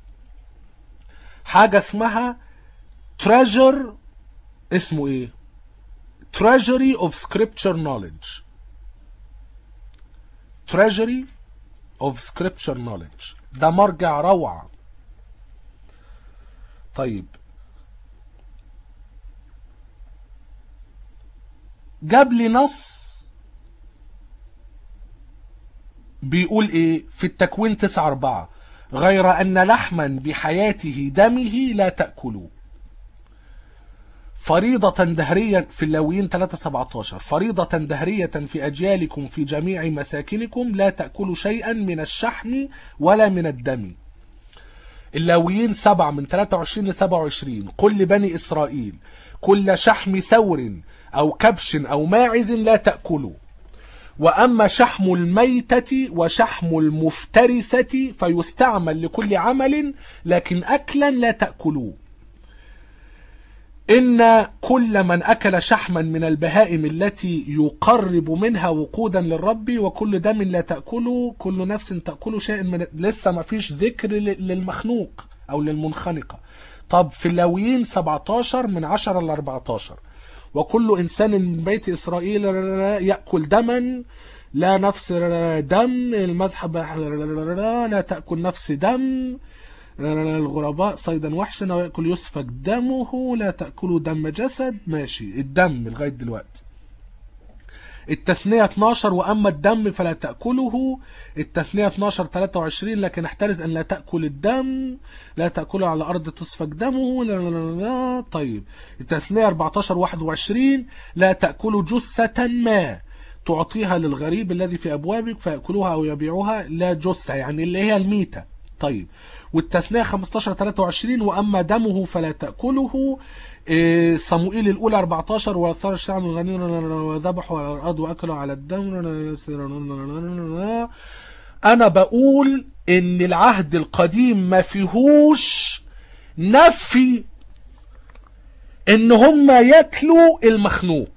حاجة اسمها treasure اسمه ايه treasury of scripture knowledge treasury of scripture knowledge ده مرجع روعة طيب جاب لي نص بيقول ايه في التكوين 9 4 غير ان لحما بحياته دمه لا تأكلوه فريضة دهريا في اللاويين 3 17 فريضة دهرية في أجيالكم في جميع مساكنكم لا تأكلوا شيئا من الشحم ولا من الدم اللاويين 7 من 23 ل 27 قل لبني إسرائيل كل شحم ثور أو كبش أو ماعز لا تأكلوا وأما شحم الميتة وشحم المفترسة فيستعمل لكل عمل لكن أكلا لا تأكلوه إن كل من أكل شحما من البهائم التي يقرب منها وقودا للرب وكل دم لا تأكله كل نفس تأكل شيء من لسه ما فيش ذكر للمخنوق أو للمنخنقة طب في اللاويين 17 من 10 ل 14 وكل إنسان من بيت إسرائيل يأكل دما لا نفس دم المذهب لا تأكل نفس دم الغرباء صيدا وحشا ويأكل يسفك دمه لا تأكلوا دم جسد ماشي الدم لغاية دلوقتي التثنية 12 وأما الدم فلا تأكله التثنية 12 23 لكن احترز أن لا تأكل الدم لا تأكله على الأرض تسفك دمه لا لا لا لا طيب التثنية 14 21 لا تأكل جثة ما تعطيها للغريب الذي في أبوابك فيأكلوها أو يبيعوها لا جثة يعني اللي هي الميتة طيب والتثنية 15 23 وأما دمه فلا تأكله إيه، صموئيل الأولى 14 وثار الشعب الغني وذبحوا على الأرض وأكلوا على الدم أنا بقول إن العهد القديم ما فيهوش نفي إن هم ياكلوا المخنوق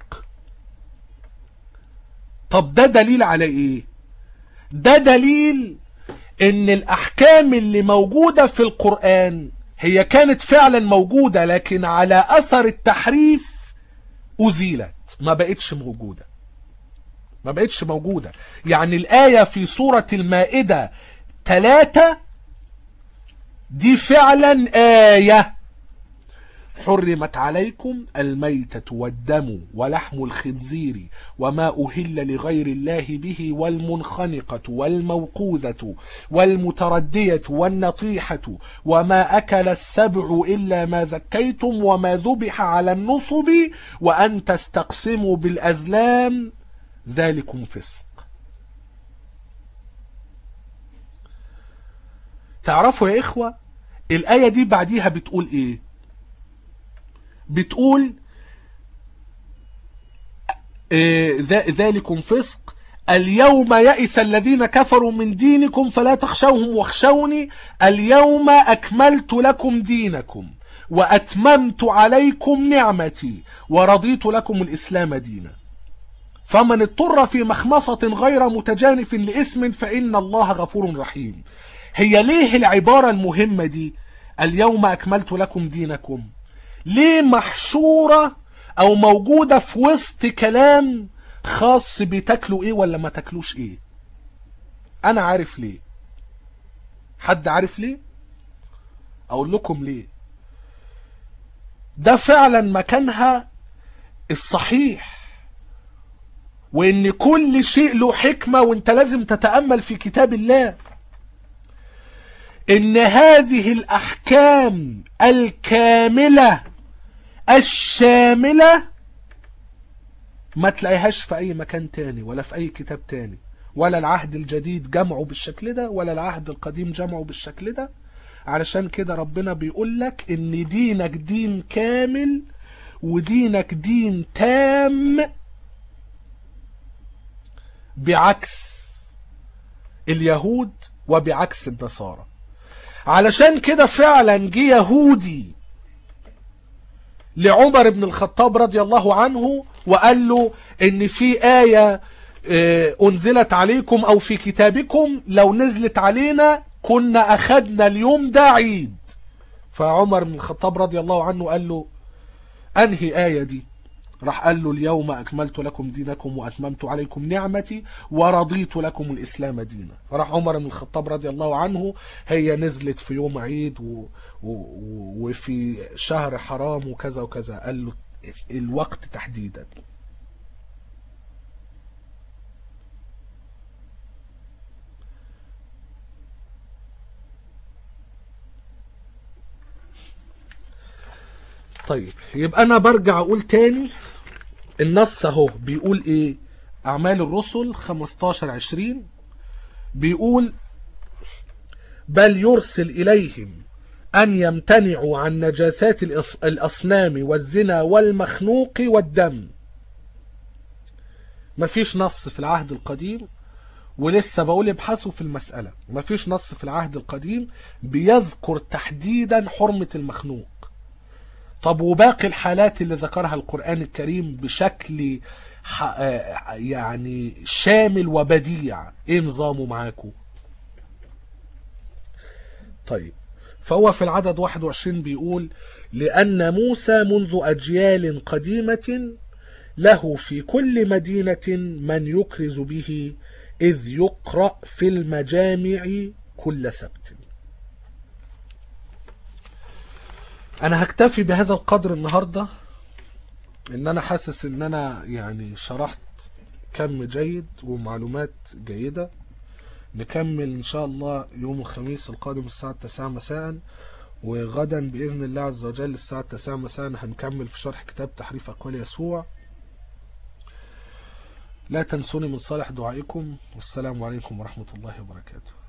طب ده دليل على إيه؟ ده دليل ان الاحكام اللي موجودة في القرآن هي كانت فعلا موجودة لكن على اثر التحريف ازيلت ما بقتش موجودة ما بقتش موجودة يعني الآية في سورة المائدة ثلاثة دي فعلا آية حرمت عليكم الميتة والدم ولحم الخنزير وما أهل لغير الله به والمنخنقة والموقوذة والمتردية والنطيحة وما أكل السبع إلا ما ذكيتم وما ذبح على النصب وأن تستقسموا بالأزلام ذلكم فسق تعرفوا يا إخوة الآية دي بعديها بتقول إيه بتقول إيه ذلكم فسق اليوم يئس الذين كفروا من دينكم فلا تخشوهم واخشوني اليوم أكملت لكم دينكم وأتممت عليكم نعمتي ورضيت لكم الإسلام دينا فمن اضطر في مخمصة غير متجانف لإثم فإن الله غفور رحيم هي ليه العبارة المهمة دي اليوم أكملت لكم دينكم ليه محشورة او موجودة في وسط كلام خاص بتاكلوا ايه ولا ما تاكلوش ايه انا عارف ليه حد عارف ليه اقول لكم ليه ده فعلا مكانها الصحيح وان كل شيء له حكمة وانت لازم تتأمل في كتاب الله ان هذه الاحكام الكاملة الشاملة ما تلاقيهاش في اي مكان تاني ولا في اي كتاب تاني ولا العهد الجديد جمعه بالشكل ده ولا العهد القديم جمعه بالشكل ده علشان كده ربنا بيقول لك ان دينك دين كامل ودينك دين تام بعكس اليهود وبعكس النصارى علشان كده فعلا جه يهودي لعمر بن الخطاب رضي الله عنه وقال له ان في آية انزلت عليكم او في كتابكم لو نزلت علينا كنا اخدنا اليوم ده عيد فعمر بن الخطاب رضي الله عنه قال له انهي آية دي راح قال له اليوم أكملت لكم دينكم وأتممت عليكم نعمتي ورضيت لكم الإسلام دينا راح عمر بن الخطاب رضي الله عنه هي نزلت في يوم عيد و... و... وفي شهر حرام وكذا وكذا قال له الوقت تحديدا طيب يبقى انا برجع اقول تاني النص اهو بيقول ايه اعمال الرسل 15 20 بيقول بل يرسل اليهم ان يمتنعوا عن نجاسات الاصنام والزنا والمخنوق والدم مفيش نص في العهد القديم ولسه بقول ابحثوا في المسألة مفيش نص في العهد القديم بيذكر تحديدا حرمة المخنوق طب وباقي الحالات اللي ذكرها القرآن الكريم بشكل يعني شامل وبديع ايه نظامه معاكم طيب فهو في العدد 21 بيقول لأن موسى منذ أجيال قديمة له في كل مدينة من يكرز به إذ يقرأ في المجامع كل سبت أنا هكتفي بهذا القدر النهاردة إن أنا حاسس إن أنا يعني شرحت كم جيد ومعلومات جيدة نكمل إن شاء الله يوم الخميس القادم الساعة 9 مساء وغدا بإذن الله عز وجل الساعة 9 مساء هنكمل في شرح كتاب تحريف أقوال يسوع لا تنسوني من صالح دعائكم والسلام عليكم ورحمة الله وبركاته